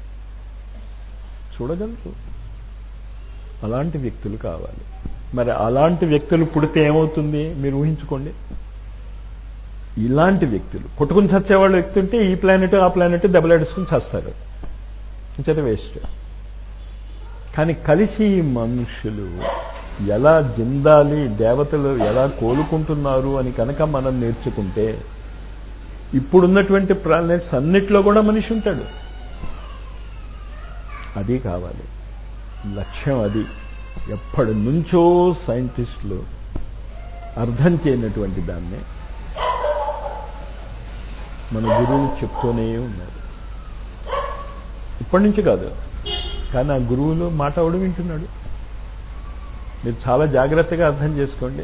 చూడగలరు అలాంటి వ్యక్తులు కావాలి మరి అలాంటి వ్యక్తులు పుడితే ఏమవుతుంది మీరు ఊహించుకోండి ఇలాంటి వ్యక్తులు కొట్టుకుని చచ్చేవాళ్ళు వ్యక్తి ఉంటే ఈ ప్లానెట్ ఆ ప్లానెట్ దెబ్బలాడుకుని చస్తారు ఇంచేత వేస్ట్ కానీ కలిసి మనుషులు ఎలా జిందాలి దేవతలు ఎలా కోలుకుంటున్నారు అని కనుక మనం నేర్చుకుంటే ఇప్పుడున్నటువంటి ప్లానెట్స్ అన్నిట్లో కూడా మనిషి ఉంటాడు అది కావాలి లక్ష్యం అది ఎప్పటి నుంచో సైంటిస్టులు అర్థం చేయనటువంటి దాన్ని మన గురువులు చెప్తూనే ఉన్నారు ఇప్పటి నుంచి కాదు కానీ ఆ గురువులు మాట అవడు వింటున్నాడు మీరు చాలా జాగ్రత్తగా అర్థం చేసుకోండి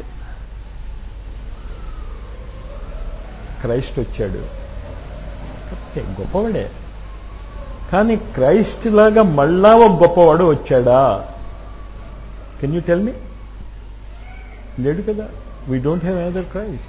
క్రైస్ట్ వచ్చాడు గొప్పవాడే కానీ క్రైస్ట్ లాగా మళ్ళా ఒక గొప్పవాడు వచ్చాడా కెన్ యూ టెల్ మీ లేడు కదా we don't have another Christ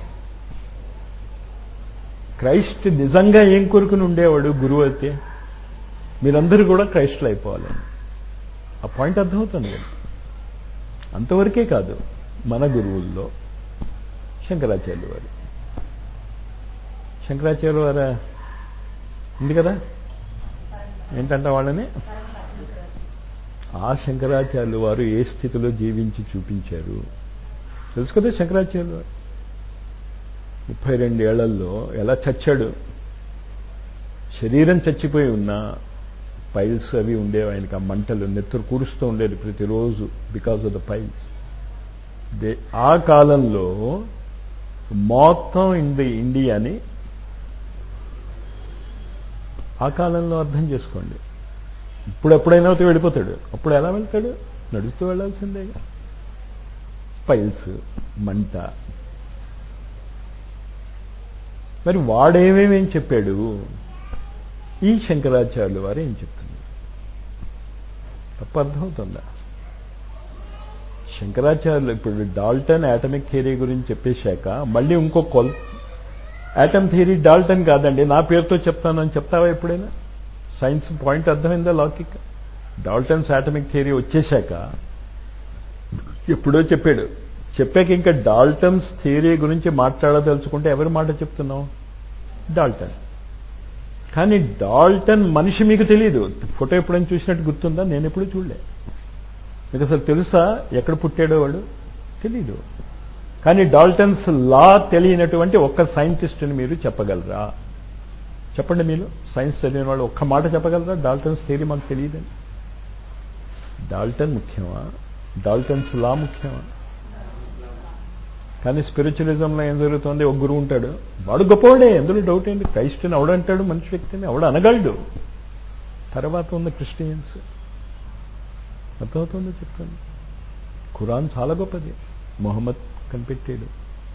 Christ నిజంగా ఏం కోరుకుని ఉండేవాడు గురువు అయితే మీరందరూ కూడా క్రైస్టులు అయిపోవాలని ఆ పాయింట్ అర్థమవుతుంది కదా అంతవరకే కాదు మన గురువుల్లో శంకరాచార్యులు వారు శంకరాచార్యులు వారా ఉంది కదా ఏంటంట వాళ్ళని ఆ శంకరాచార్యులు వారు ఏ స్థితిలో జీవించి చూపించారు తెలుసు కదా శంకరాచార్యులు వారు ముప్పై రెండేళ్లలో ఎలా చచ్చాడు శరీరం చచ్చిపోయి ఉన్నా పైల్స్ అవి ఉండేవి ఆయనకి ఆ మంటలు నెత్తురు కూరుస్తూ ఉండేది ప్రతిరోజు బికాజ్ ఆఫ్ ద పైల్స్ ఆ కాలంలో మొత్తం ఇండి ఇండియాని ఆ కాలంలో అర్థం చేసుకోండి ఇప్పుడు ఎప్పుడైనా వెళ్ళిపోతాడు అప్పుడు ఎలా వెళ్తాడు నడుస్తూ వెళ్లాల్సిందేగా పైల్స్ మంట మరి వాడేమేమేం చెప్పాడు ఈ శంకరాచార్యులు వారు ఏం చెప్తున్నారు తప్ప అర్థమవుతుందా శంకరాచార్యులు ఇప్పుడు డాల్టన్ యాటమిక్ థియరీ గురించి చెప్పేశాక మళ్ళీ ఇంకో కొల్ యాటమ్ థియరీ డాల్టన్ కాదండి నా పేరుతో చెప్తానని చెప్తావా ఎప్పుడైనా సైన్స్ పాయింట్ అర్థమైందా లాజిక్ డాల్టన్స్ ఆటమిక్ థియరీ వచ్చేశాక ఎప్పుడో చెప్పాడు చెప్పాక ఇంకా డాల్టన్స్ థియరీ గురించి మాట్లాడదలుచుకుంటే ఎవరి మాట చెప్తున్నావు డాల్టన్ కానీ డాల్టన్ మనిషి మీకు తెలియదు ఫోటో ఎప్పుడైనా చూసినట్టు గుర్తుందా నేను ఎప్పుడు చూడలే మీకు అసలు తెలుసా ఎక్కడ పుట్టాడో వాడు తెలీదు కానీ డాల్టన్స్ లా తెలియనటువంటి ఒక్క సైంటిస్ట్ని మీరు చెప్పగలరా చెప్పండి మీరు సైన్స్ చదివిన వాళ్ళు ఒక్క మాట చెప్పగలరా డాల్టన్స్ థియరీ మాకు తెలియదని డాల్టన్ ముఖ్యమా డాల్టన్స్ లా ముఖ్యమా కానీ స్పిరిచువలిజంలో ఏం జరుగుతుంది ఒక గురువు ఉంటాడు వాడు గొప్పవాడే ఎందులో డౌట్ ఏంటి క్రైస్టియన్ అవడంటాడు మనిషి వ్యక్తిని అవడు అనగలడు తర్వాత ఉన్న క్రిస్టియన్స్ అర్థమవుతుందో చెప్తాను ఖురాన్ చాలా గొప్పది మొహమ్మద్ కనిపెట్టాడు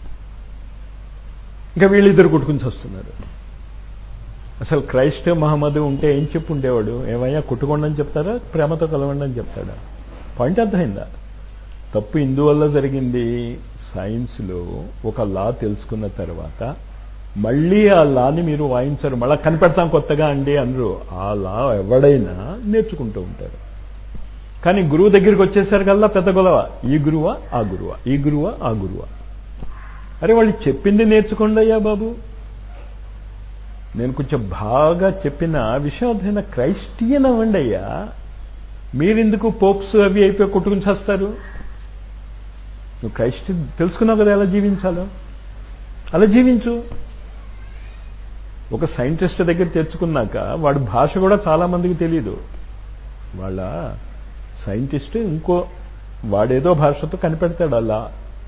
ఇంకా వీళ్ళిద్దరు కొట్టుకుని వస్తున్నారు అసలు క్రైస్ట్ మహమ్మద్ ఉంటే ఏం చెప్పు ఉండేవాడు ఏమయ్యా కొట్టుకోండి అని చెప్తారా ప్రేమతో కలవండి అని చెప్తాడా పాయింట్ అర్థమైందా తప్పు ఇందువల్ల జరిగింది సైన్స్లో ఒక లా తెలుసుకున్న తర్వాత మళ్ళీ ఆ లాని మీరు వాయించరు మళ్ళీ కనిపెడతాం కొత్తగా అండి అనరు ఆ లా ఎవడైనా నేర్చుకుంటూ ఉంటారు కానీ గురువు దగ్గరికి వచ్చేసరి కల్లా పెద్ద గొలవ ఈ గురువా ఆ గురువా ఈ గురువా ఆ గురువా అరే వాళ్ళు చెప్పింది నేర్చుకోండి అయ్యా బాబు నేను కొంచెం బాగా చెప్పిన విషయం అర్థమైన క్రైస్టియన్ అవ్వండి అయ్యా మీరెందుకు పోప్స్ అవి అయిపోయి కొట్టుకుని చేస్తారు నువ్వు క్రైస్ట్ తెలుసుకున్నావు కదా ఎలా జీవించాలో అలా జీవించు ఒక సైంటిస్ట్ దగ్గర తెచ్చుకున్నాక వాడి భాష కూడా చాలా మందికి తెలియదు వాళ్ళ సైంటిస్ట్ ఇంకో వాడేదో భాషతో కనిపెడతాడు అలా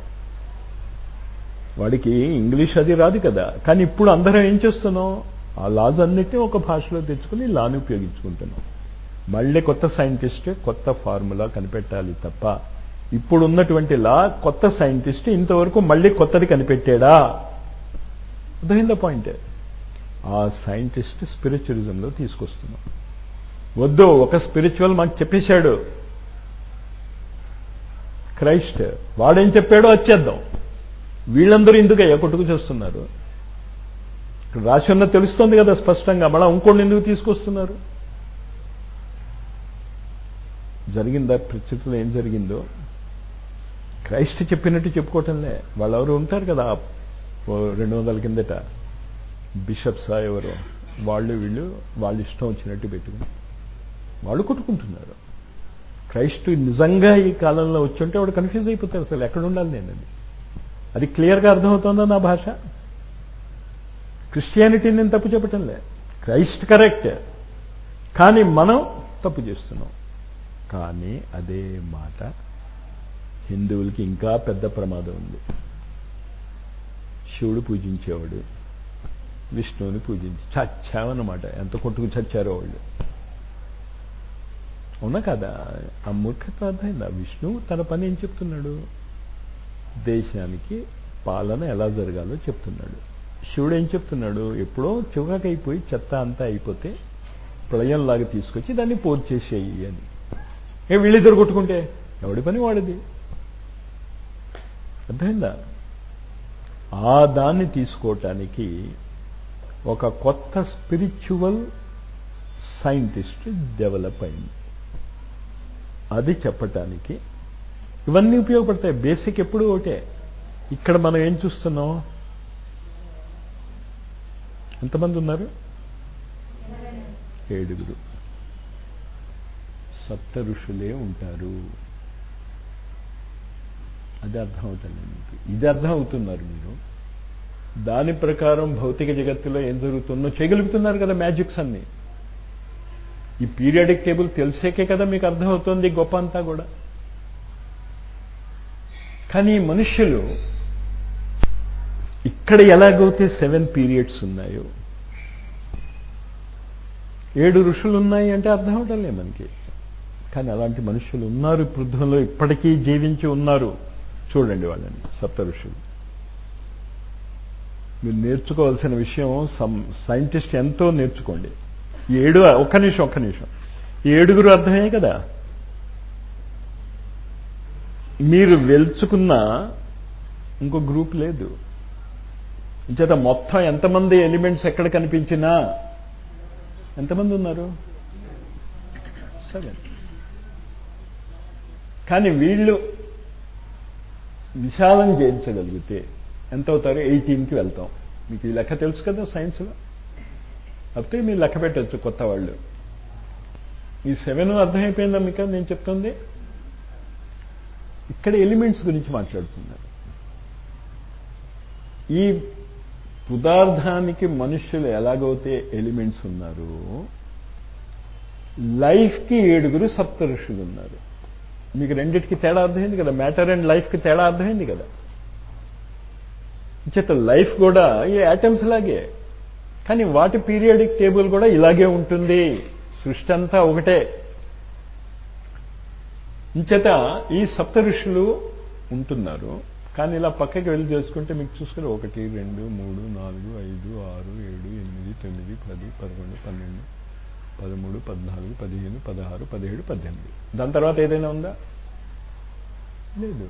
వాడికి ఇంగ్లీష్ అది రాదు కదా కానీ ఇప్పుడు అందరం ఏం చేస్తున్నాం ఆ లాస్ అన్నిటినీ ఒక భాషలో తెచ్చుకుని లాని ఉపయోగించుకుంటున్నాం మళ్ళీ కొత్త సైంటిస్ట్ కొత్త ఫార్ములా కనిపెట్టాలి తప్ప ఇప్పుడు ఉన్నటువంటి లా కొత్త సైంటిస్ట్ ఇంతవరకు మళ్ళీ కొత్తది కనిపెట్టాడా అర్థమైందా పాయింట్ ఆ సైంటిస్ట్ స్పిరిచువలిజంలో తీసుకొస్తున్నాం వద్దు ఒక స్పిరిచువల్ మాకు చెప్పేశాడు క్రైస్ట్ వాడేం చెప్పాడో వచ్చేద్దాం వీళ్ళందరూ ఎందుకయ్యా కొట్టుకు చేస్తున్నారు ఇక్కడ రాసి ఉన్న తెలుస్తోంది కదా స్పష్టంగా మళ్ళా ఇంకోళ్ళు ఎందుకు తీసుకొస్తున్నారు జరిగిందా ప్రస్తుతం ఏం జరిగిందో క్రైస్ట్ చెప్పినట్టు చెప్పుకోవటంలే వాళ్ళు ఎవరు ఉంటారు కదా రెండు వందల కిందట బిషప్స్ ఎవరు వాళ్ళు వీళ్ళు వాళ్ళు ఇష్టం వచ్చినట్టు పెట్టుకుని వాళ్ళు కొట్టుకుంటున్నారు క్రైస్ట్ నిజంగా ఈ కాలంలో వచ్చుంటే వాడు కన్ఫ్యూజ్ అయిపోతారు అసలు ఎక్కడ ఉండాలి నేను అది అది క్లియర్గా అర్థమవుతుందా నా భాష క్రిస్టియానిటీ నేను తప్పు చెప్పటంలే క్రైస్ట్ కరెక్ట్ కానీ మనం తప్పు చేస్తున్నాం కానీ అదే మాట హిందువులకి ఇంకా పెద్ద ప్రమాదం ఉంది శివుడు పూజించేవాడు విష్ణువుని పూజించి చచ్చావన్నమాట ఎంత కొట్టుకు చచ్చారో వాళ్ళు అవునా కదా ఆ మూర్ఖత్వం అర్థమైందా విష్ణువు తన పని ఏం చెప్తున్నాడు దేశానికి పాలన ఎలా జరగాలో చెప్తున్నాడు శివుడు ఏం చెప్తున్నాడు ఎప్పుడో చివకైపోయి చెత్త అంతా అయిపోతే ప్రళయంలాగా తీసుకొచ్చి దాన్ని పోర్ చేసేయి అని ఏ వీళ్ళిద్దరు కొట్టుకుంటే ఎవడి పని వాడిది అర్థమైందా ఆ దాన్ని తీసుకోవటానికి ఒక కొత్త స్పిరిచువల్ సైంటిస్ట్ డెవలప్ అయింది అది చెప్పటానికి ఇవన్నీ ఉపయోగపడతాయి బేసిక్ ఎప్పుడు ఒకటే ఇక్కడ మనం ఏం చూస్తున్నాం ఎంతమంది ఉన్నారు ఏడుగురు సప్త ఋషులే ఉంటారు అది అర్థం అవుతుంది మీకు ఇది అర్థం అవుతున్నారు మీరు దాని ప్రకారం భౌతిక జగత్తులో ఏం జరుగుతుందో చేయగలుగుతున్నారు కదా మ్యాజిక్స్ అన్ని ఈ పీరియాడిక్ టేబుల్ తెలిసేకే కదా మీకు అర్థమవుతుంది గొప్ప అంతా కూడా కానీ మనుష్యులు ఇక్కడ ఎలాగైతే సెవెన్ పీరియడ్స్ ఉన్నాయో ఏడు ఋషులు ఉన్నాయి అంటే అర్థం అవటంలే మనకి కానీ అలాంటి మనుషులు ఉన్నారు పృథ్వంలో ఇప్పటికీ జీవించి ఉన్నారు చూడండి వాళ్ళని సప్త ఋషులు మీరు నేర్చుకోవాల్సిన విషయం సైంటిస్ట్ ఎంతో నేర్చుకోండి ఈ ఏడు ఒక్క నిమిషం ఒక్క నిమిషం ఈ ఏడుగురు అర్థమే కదా మీరు వెల్చుకున్న ఇంకో గ్రూప్ లేదు ఇంచేత మొత్తం ఎంతమంది ఎలిమెంట్స్ ఎక్కడ కనిపించినా ఎంతమంది ఉన్నారు సెవెన్ కానీ వీళ్ళు విశాలం చేయించగలిగితే ఎంత అవుతారు ఎయిటీన్కి వెళ్తాం మీకు ఈ లెక్క తెలుసు కదా సైన్స్లో అయితే మీరు లెక్క పెట్టచ్చు కొత్త వాళ్ళు ఈ సెవెన్ అర్థమైపోయిందా మీకు నేను చెప్తుంది ఇక్కడ ఎలిమెంట్స్ గురించి మాట్లాడుతున్నారు ఈ పదార్థానికి మనుష్యులు ఎలాగైతే ఎలిమెంట్స్ ఉన్నారు లైఫ్కి ఏడుగురు సప్త ఋషులు ఉన్నారు మీకు రెండింటికి తేడా అర్థమైంది కదా మ్యాటర్ అండ్ లైఫ్కి తేడా అర్థమైంది కదా చేత లైఫ్ కూడా ఈ యాటమ్స్ లాగే కానీ వాటి పీరియాడిక్ టేబుల్ కూడా ఇలాగే ఉంటుంది సృష్టి అంతా ఒకటే ఇంచేత ఈ సప్త ఋషులు ఉంటున్నారు కానీ ఇలా పక్కకి వెళ్ళి చేసుకుంటే మీకు చూసుకుని ఒకటి రెండు మూడు నాలుగు ఐదు ఆరు ఏడు ఎనిమిది తొమ్మిది పది పదకొండు పన్నెండు పదమూడు పద్నాలుగు పదిహేను పదహారు పదిహేడు పద్దెనిమిది దాని తర్వాత ఏదైనా ఉందా లేదు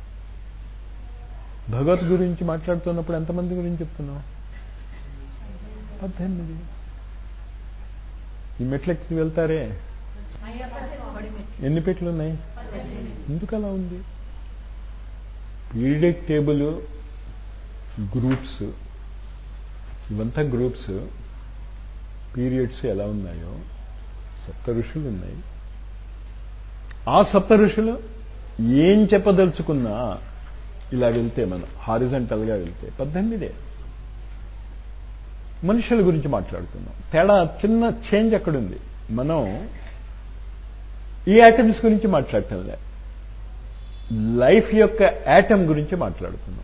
భగవత్ గురించి మాట్లాడుతున్నప్పుడు ఎంతమంది గురించి చెప్తున్నావు పద్దెనిమిది ఈ మెట్లెక్కి వెళ్తారే ఎన్ని పెట్లు ఉన్నాయి ఎందుకు అలా ఉంది పీరియడిక్ టేబుల్ గ్రూప్స్ ఇవంతా గ్రూప్స్ పీరియడ్స్ ఎలా ఉన్నాయో సప్త ఋషులు ఉన్నాయి ఆ సప్త ఋషులు ఏం చెప్పదలుచుకున్నా ఇలా వెళ్తే మనం హారిజంటల్గా వెళ్తే పద్దెనిమిదే మనుషుల గురించి మాట్లాడుతున్నాం తేడా చిన్న చేంజ్ అక్కడుంది మనం ఈ యాటమ్స్ గురించి మాట్లాడటం లే లైఫ్ యొక్క యాటమ్ గురించి మాట్లాడుతున్నాం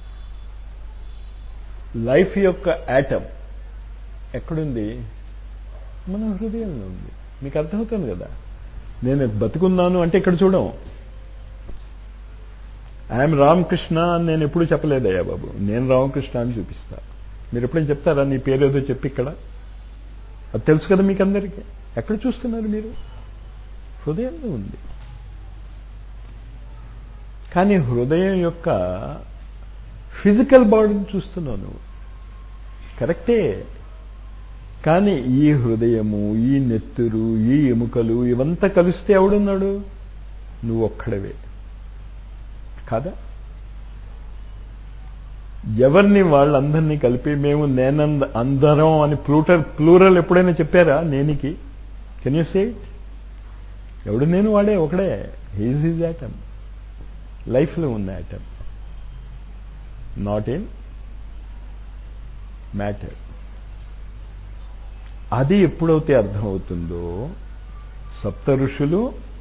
లైఫ్ యొక్క యాటమ్ ఎక్కడుంది మన హృదయంలో ఉంది మీకు అర్థమవుతుంది కదా నేను బతుకున్నాను అంటే ఇక్కడ చూడం ఐఎమ్ రామకృష్ణ అని నేను ఎప్పుడు చెప్పలేదయ్యా బాబు నేను రామకృష్ణ అని చూపిస్తా మీరు ఎప్పుడైనా చెప్తారా నీ పేరు ఏదో చెప్పి ఇక్కడ అది తెలుసు కదా మీకు అందరికీ ఎక్కడ చూస్తున్నారు మీరు హృదయంలో ఉంది కానీ హృదయం యొక్క ఫిజికల్ బాడీని చూస్తున్నావు నువ్వు కరెక్టే కానీ ఈ హృదయము ఈ నెత్తురు ఈ ఎముకలు ఇవంతా కలిస్తే ఎవడున్నాడు నువ్వు ఒక్కడవే కాదా ఎవరిని వాళ్ళందరినీ కలిపి మేము నేనంద అందరం అని ప్లూటర్ ప్లూరల్ ఎప్పుడైనా చెప్పారా నేనికి కెన్ యూ సే ఇట్ ఎవడు నేను వాడే ఒకడే హీజ్ ఈజ్ యాటమ్ లైఫ్లో ఉన్న యాటమ్ నాట్ ఇన్ మ్యాటర్ అది ఎప్పుడైతే అర్థమవుతుందో సప్త ఋషులు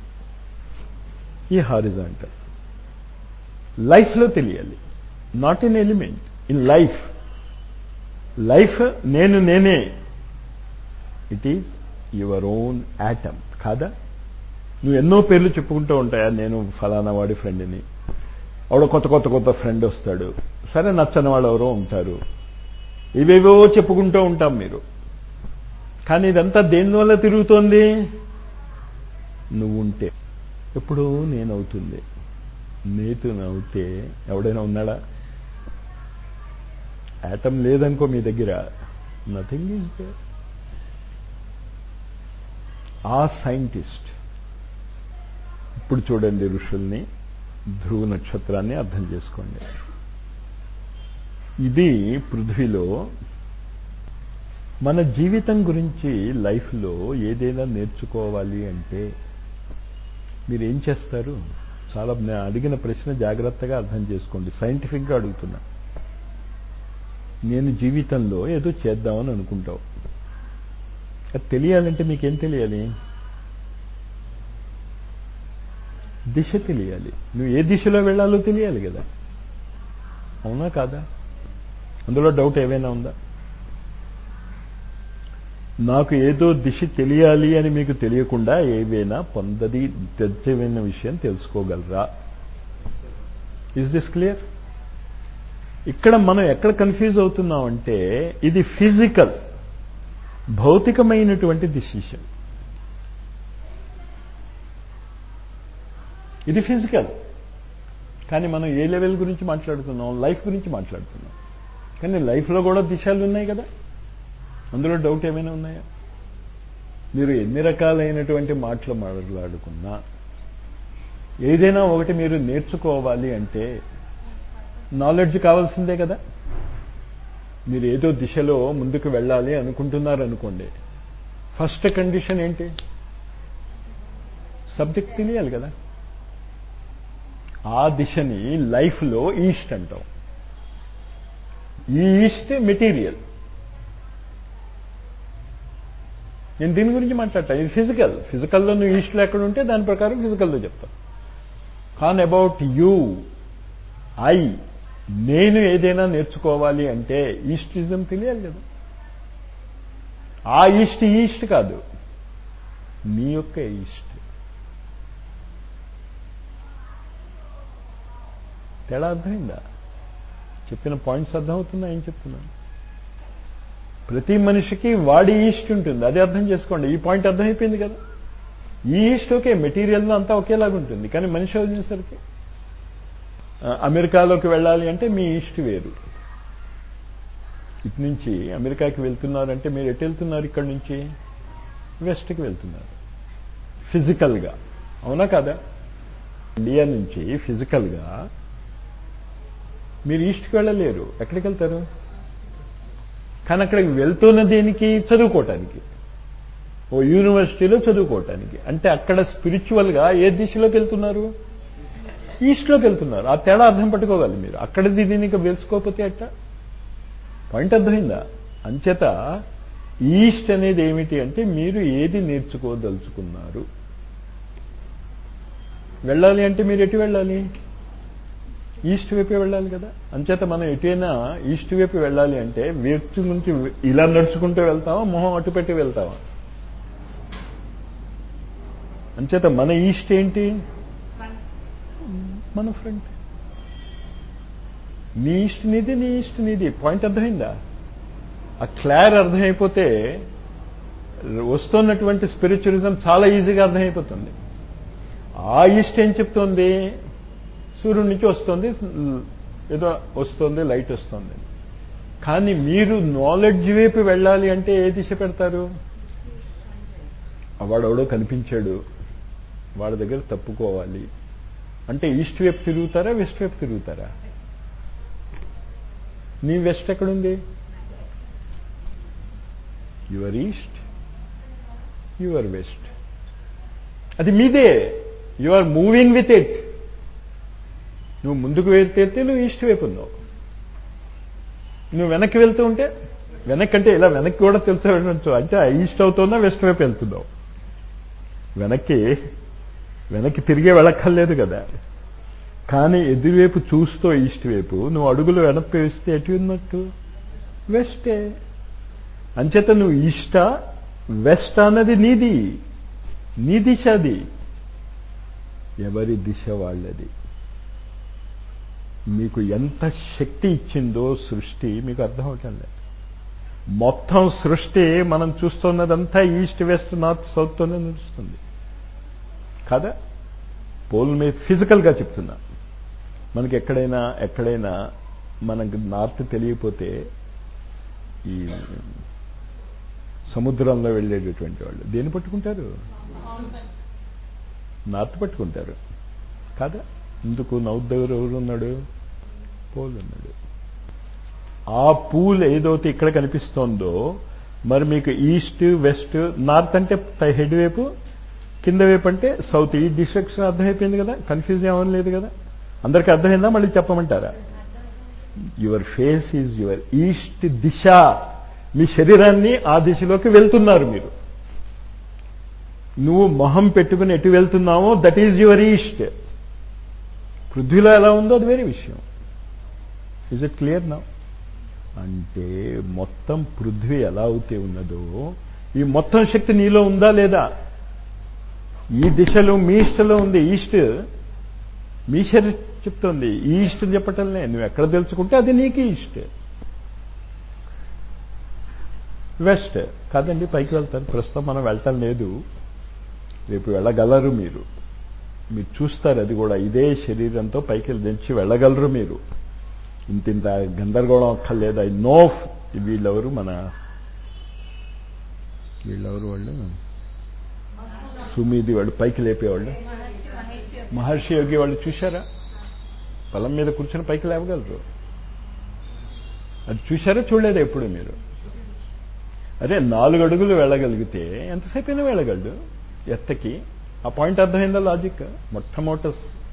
ఈ హారిజాంటల్ లైఫ్లో తెలియాలి not in element in life life నేను నేనే it is your own atom కాదా నువ్వు ఎన్నో పేర్లు చెప్పుకుంటూ ఉంటాయా నేను ఫలానా వాడి ఫ్రెండ్ని ఆవిడ కొత్త కొత్త కొత్త ఫ్రెండ్ వస్తాడు సరే నచ్చని వాళ్ళు ఎవరో ఉంటారు ఇవేవో చెప్పుకుంటూ ఉంటాం మీరు కానీ ఇదంతా దేనివల్ల తిరుగుతోంది నువ్వు ఉంటే ఎప్పుడు నేనవుతుంది నేతు నవ్వుతే ఎవడైనా ఉన్నాడా యాటమ్ లేదనుకో మీ దగ్గర నథింగ్ ఈజ్ దే ఆ సైంటిస్ట్ ఇప్పుడు చూడండి ఋషుల్ని ధ్రువ నక్షత్రాన్ని అర్థం చేసుకోండి ఇది పృథ్వీలో మన జీవితం గురించి లైఫ్లో ఏదైనా నేర్చుకోవాలి అంటే మీరు ఏం చేస్తారు చాలా నేను అడిగిన ప్రశ్న జాగ్రత్తగా అర్థం చేసుకోండి సైంటిఫిక్గా అడుగుతున్నా నేను జీవితంలో ఏదో చేద్దామని అనుకుంటావు అది తెలియాలంటే మీకేం తెలియాలి దిశ తెలియాలి నువ్వు ఏ దిశలో వెళ్ళాలో తెలియాలి కదా అవునా కాదా అందులో డౌట్ ఏమైనా ఉందా నాకు ఏదో దిశ తెలియాలి అని మీకు తెలియకుండా ఏవైనా పొందది తెచ్చమైన విషయం తెలుసుకోగలరా ఇస్ దిస్ క్లియర్ ఇక్కడ మనం ఎక్కడ కన్ఫ్యూజ్ అవుతున్నామంటే ఇది ఫిజికల్ భౌతికమైనటువంటి డిసిషన్ ఇది ఫిజికల్ కానీ మనం ఏ లెవెల్ గురించి మాట్లాడుతున్నాం లైఫ్ గురించి మాట్లాడుతున్నాం కానీ లైఫ్లో కూడా దిశలు ఉన్నాయి కదా అందులో డౌట్ ఏమైనా ఉన్నాయా మీరు ఎన్ని రకాలైనటువంటి మాటలు మాట్లాడుకున్నా ఏదైనా ఒకటి మీరు నేర్చుకోవాలి అంటే నాలెడ్జ్ కావాల్సిందే కదా మీరు ఏదో దిశలో ముందుకు వెళ్ళాలి అనుకుంటున్నారు అనుకోండి ఫస్ట్ కండిషన్ ఏంటి సబ్జెక్ట్ తెలియాలి కదా ఆ దిశని లైఫ్లో ఈస్ట్ అంటాం ఈ ఈస్ట్ మెటీరియల్ నేను దీని గురించి మాట్లాడతా ఇది ఫిజికల్ ఫిజికల్లో నువ్వు ఈస్ట్లో ఎక్కడ ఉంటే దాని ప్రకారం ఫిజికల్లో చెప్తావు కాన్ అబౌట్ యూ ఐ నేను ఏదైనా నేర్చుకోవాలి అంటే ఈస్టిజం తెలియాలి కదా ఆ ఈస్ట్ ఈస్ట్ కాదు నీ యొక్క ఈస్ట్ తేడా అర్థమైందా చెప్పిన పాయింట్స్ అర్థమవుతున్నా ఏం చెప్తున్నాను ప్రతి మనిషికి వాడి ఈస్ట్ ఉంటుంది అది అర్థం చేసుకోండి ఈ పాయింట్ అర్థమైపోయింది కదా ఈ ఈస్ట్ ఓకే మెటీరియల్లో అంతా ఒకేలాగా ఉంటుంది కానీ మనిషి వచ్చేసరికి అమెరికాలోకి వెళ్ళాలి అంటే మీ ఈస్ట్ వేరు ఇటు నుంచి అమెరికాకి వెళ్తున్నారంటే మీరు ఎటు వెళ్తున్నారు ఇక్కడ నుంచి వెస్ట్కి వెళ్తున్నారు ఫిజికల్గా అవునా కాదా ఇండియా నుంచి ఫిజికల్గా మీరు ఈస్ట్కి వెళ్ళలేరు ఎక్కడికి వెళ్తారు కానీ అక్కడికి వెళ్తున్న దేనికి చదువుకోవటానికి ఓ యూనివర్సిటీలో చదువుకోవటానికి అంటే అక్కడ స్పిరిచువల్గా ఏ దిశలోకి వెళ్తున్నారు ఈస్ట్లోకి వెళ్తున్నారు ఆ తేడా అర్థం పట్టుకోవాలి మీరు అక్కడిది దీనికి వెలుసుకోకపోతే అట్ట పాయింట్ అర్థమైందా అంచేత ఈస్ట్ అనేది ఏమిటి అంటే మీరు ఏది నేర్చుకోదలుచుకున్నారు వెళ్ళాలి అంటే మీరు ఎటు వెళ్ళాలి ఈస్ట్ వైపు వెళ్ళాలి కదా అంచేత మనం ఎటైనా ఈస్ట్ వైపు వెళ్ళాలి అంటే వ్యక్తి నుంచి ఇలా నడుచుకుంటూ వెళ్తావా మొహం అటు పెట్టి వెళ్తావా అంచేత మన ఈస్ట్ ఏంటి మన ఫ్రంట్ నీ ఈస్ట్ నీది నీ ఈస్ట్ నీది పాయింట్ అర్థమైందా ఆ క్లార్ అర్థమైపోతే వస్తున్నటువంటి స్పిరిచువలిజం చాలా ఈజీగా అర్థమైపోతుంది ఆ ఈస్ట్ ఏం చెప్తోంది సూర్యుడి నుంచి వస్తుంది ఏదో వస్తుంది లైట్ వస్తుంది కానీ మీరు నాలెడ్జ్ వైపు వెళ్ళాలి అంటే ఏ దిశ పెడతారు వాడెవడో కనిపించాడు వాడి దగ్గర తప్పుకోవాలి అంటే ఈస్ట్ వైపు తిరుగుతారా వెస్ట్ వైపు తిరుగుతారా నీ వెస్ట్ ఎక్కడుంది యువర్ ఈస్ట్ యువర్ వెస్ట్ అది మీదే you are moving with it నువ్వు ముందుకు వెళ్తే నువ్వు ఈస్ట్ వైపు ఉన్నావు నువ్వు వెనక్కి వెళ్తూ ఉంటే వెనక్కి అంటే ఇలా వెనక్కి కూడా తెలుసు వెళ్ళచ్చు అంటే ఈస్ట్ అవుతుందా వెస్ట్ వైపు వెళ్తున్నావు వెనక్కి వెనక్కి తిరిగే వెళ్ళక్కర్లేదు కదా కానీ ఎదురువైపు చూస్తూ ఈస్ట్ వైపు నువ్వు అడుగులు వెనక్కి వేస్తే ఎటు ఉన్నట్టు వెస్టే అంచేత నువ్వు ఈస్ట వెస్ట్ అన్నది నీది నీ దిశ అది ఎవరి దిశ వాళ్ళది మీకు ఎంత శక్తి ఇచ్చిందో సృష్టి మీకు అర్థం అవటం లేదు మొత్తం సృష్టి మనం చూస్తున్నదంతా ఈస్ట్ వెస్ట్ నార్త్ సౌత్తోనే నడుస్తుంది కదా పోల్ మీద ఫిజికల్గా చెప్తున్నా మనకి ఎక్కడైనా ఎక్కడైనా మనకు నార్త్ తెలియపోతే ఈ సముద్రంలో వెళ్ళేటటువంటి వాళ్ళు దేన్ని పట్టుకుంటారు నార్త్ పట్టుకుంటారు కాదా ఇందుకు నౌత్ దగ్గర ఎవరు ఉన్నాడు పోల్ ఉన్నాడు ఆ పూల్ ఏదైతే ఇక్కడ కనిపిస్తోందో మరి మీకు ఈస్ట్ వెస్ట్ నార్త్ అంటే హెడ్ వైపు కింద వైపు అంటే సౌత్ ఈ డిస్ట్రక్షన్ అర్థమైపోయింది కదా కన్ఫ్యూజ్ ఏమని లేదు కదా అందరికీ అర్థమైందా మళ్ళీ చెప్పమంటారా your face is your east దిశ మీ శరీరాన్ని ఆ దిశలోకి వెళ్తున్నారు మీరు నువ్వు మొహం పెట్టుకుని ఎటు వెళ్తున్నావో దట్ ఈజ్ యువర్ ఈస్ట్ పృథ్వీలో ఎలా ఉందో అది వేరే విషయం ఇజ్ ఇట్ క్లియర్ నా అంటే మొత్తం పృథ్వీ ఎలా అవుతే ఉన్నదో ఈ మొత్తం శక్తి నీలో ఉందా లేదా ఈ దిశలో మీ ఇష్టలో ఉంది ఈస్ట్ మీ శరీరం చెప్తోంది ఈ ఈస్ట్ చెప్పటంలే నువ్వు ఎక్కడ తెలుసుకుంటే అది నీకు ఈస్ట్ వెస్ట్ కాదండి పైకి వెళ్తారు ప్రస్తుతం మనం వెళ్ళటం లేదు రేపు వెళ్ళగలరు మీరు మీరు చూస్తారు అది కూడా ఇదే శరీరంతో పైకి దించి వెళ్ళగలరు మీరు ఇంత ఇంత గందరగోళం అక్కర్లేదు ఐ నో వీళ్ళెవరు మన వీళ్ళెవరు వాళ్ళు సుమీది వాడు పైకి లేపేవాళ్ళు మహర్షి యోగి వాళ్ళు చూశారా పొలం మీద కూర్చొని పైకి లేవగలరు అది చూశారా చూడలేదా ఎప్పుడు మీరు అదే నాలుగు అడుగులు వెళ్ళగలిగితే ఎంతసేపు అయినా వెళ్ళగలడు ఎత్తకి ఆ పాయింట్ అర్థమైందా లాజిక్ మొట్టమొదట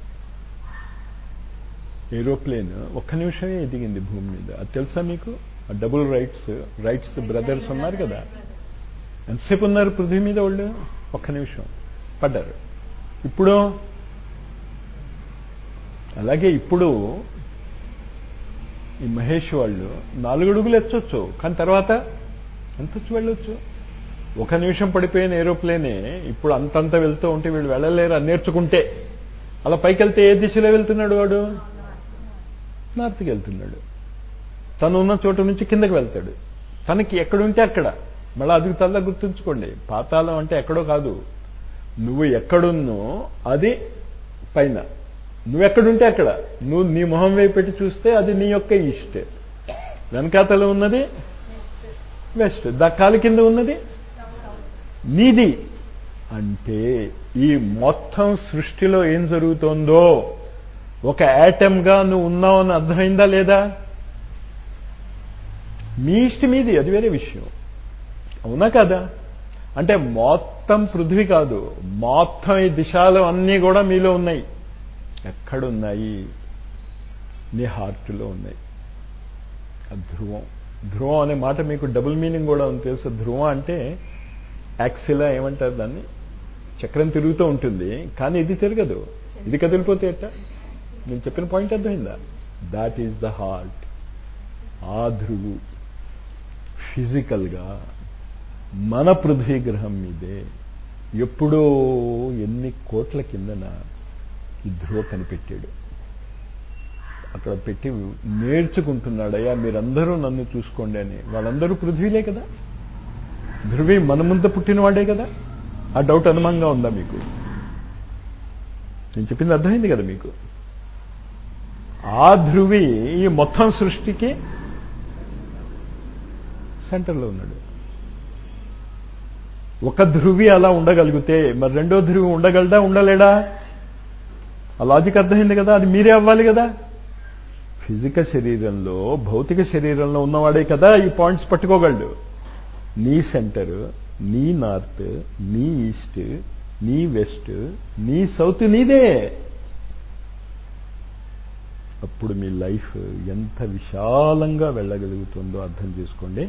ఏరోప్లేన్ ఒక్క నిమిషమే ఎదిగింది భూమి మీద అది తెలుసా మీకు డబుల్ రైట్స్ రైట్స్ బ్రదర్స్ ఉన్నారు కదా ఎంతసేపు ఉన్నారు పృథ్వీ మీద వాళ్ళు ఒక్క నిమిషం పడ్డారు ఇప్పుడు అలాగే ఇప్పుడు ఈ మహేష్ వాళ్ళు నాలుగు అడుగులు ఎచ్చొచ్చు కానీ తర్వాత ఎంతొచ్చు వెళ్ళొచ్చు ఒక నిమిషం పడిపోయిన ఏరోప్లేనే ఇప్పుడు అంతంత వెళ్తూ ఉంటే వీళ్ళు వెళ్ళలేరు అని నేర్చుకుంటే అలా పైకి వెళ్తే ఏ దిశలో వెళ్తున్నాడు వాడు నార్త్కి వెళ్తున్నాడు తను ఉన్న చోట నుంచి కిందకి వెళ్తాడు తనకి ఎక్కడుంటే అక్కడ మళ్ళీ అది తల్లా గుర్తుంచుకోండి పాతాళం అంటే ఎక్కడో కాదు నువ్వు ఎక్కడున్నో అది పైన నువ్వెక్కడుంటే అక్కడ నువ్వు నీ మొహం వైపు పెట్టి చూస్తే అది నీ యొక్క ఈస్ట్ వెనకాతలో ఉన్నది వెస్ట్ దా కాలి కింద ఉన్నది నీది అంటే ఈ మొత్తం సృష్టిలో ఏం జరుగుతోందో ఒక యాటమ్గా నువ్వు ఉన్నావని అర్థమైందా లేదా మీ ఇష్ట మీది అది వేరే విషయం అవునా కదా అంటే మొత్తం పృథ్వీ కాదు మొత్తం ఈ దిశాలు అన్నీ కూడా మీలో ఉన్నాయి ఎక్కడున్నాయి నీ హార్ట్లో ఉన్నాయి ధ్రువం ధ్రువం అనే మాట మీకు డబుల్ మీనింగ్ కూడా ఉంది తెలుసు ధ్రువం అంటే యాక్సిలా ఏమంటారు దాన్ని చక్రం తిరుగుతూ ఉంటుంది కానీ ఇది తిరగదు ఇది కదిలిపోతే ఎట్ట నేను చెప్పిన పాయింట్ అర్థమైందా దాట్ ఈజ్ ద హార్ట్ ఆ ధ్రువు ఫిజికల్గా మన పృథ్వీ గ్రహం మీదే ఎప్పుడో ఎన్ని కోట్ల కిందన ఈ ధ్రువ కనిపెట్టాడు అక్కడ పెట్టి నేర్చుకుంటున్నాడయ్యా మీరందరూ నన్ను చూసుకోండి అని వాళ్ళందరూ పృథ్వీలే కదా ధ్రువి మన ముందు పుట్టినవాడే కదా ఆ డౌట్ అనుమానంగా ఉందా మీకు నేను చెప్పింది అర్థమైంది కదా మీకు ఆ ధ్రువి ఈ మొత్తం సృష్టికి సెంటర్లో ఉన్నాడు ఒక ధ్రువి అలా ఉండగలిగితే మరి రెండో ధ్రువి ఉండగలడా ఉండలేడా ఆ లాజిక్ అర్థమైంది కదా అది మీరే అవ్వాలి కదా ఫిజికల్ శరీరంలో భౌతిక శరీరంలో ఉన్నవాడే కదా ఈ పాయింట్స్ పట్టుకోగలడు నీ సెంటర్ నీ నార్త్ నీ ఈస్ట్ నీ వెస్ట్ నీ సౌత్ నీదే అప్పుడు మీ లైఫ్ ఎంత విశాలంగా వెళ్ళగలుగుతుందో అర్థం చేసుకోండి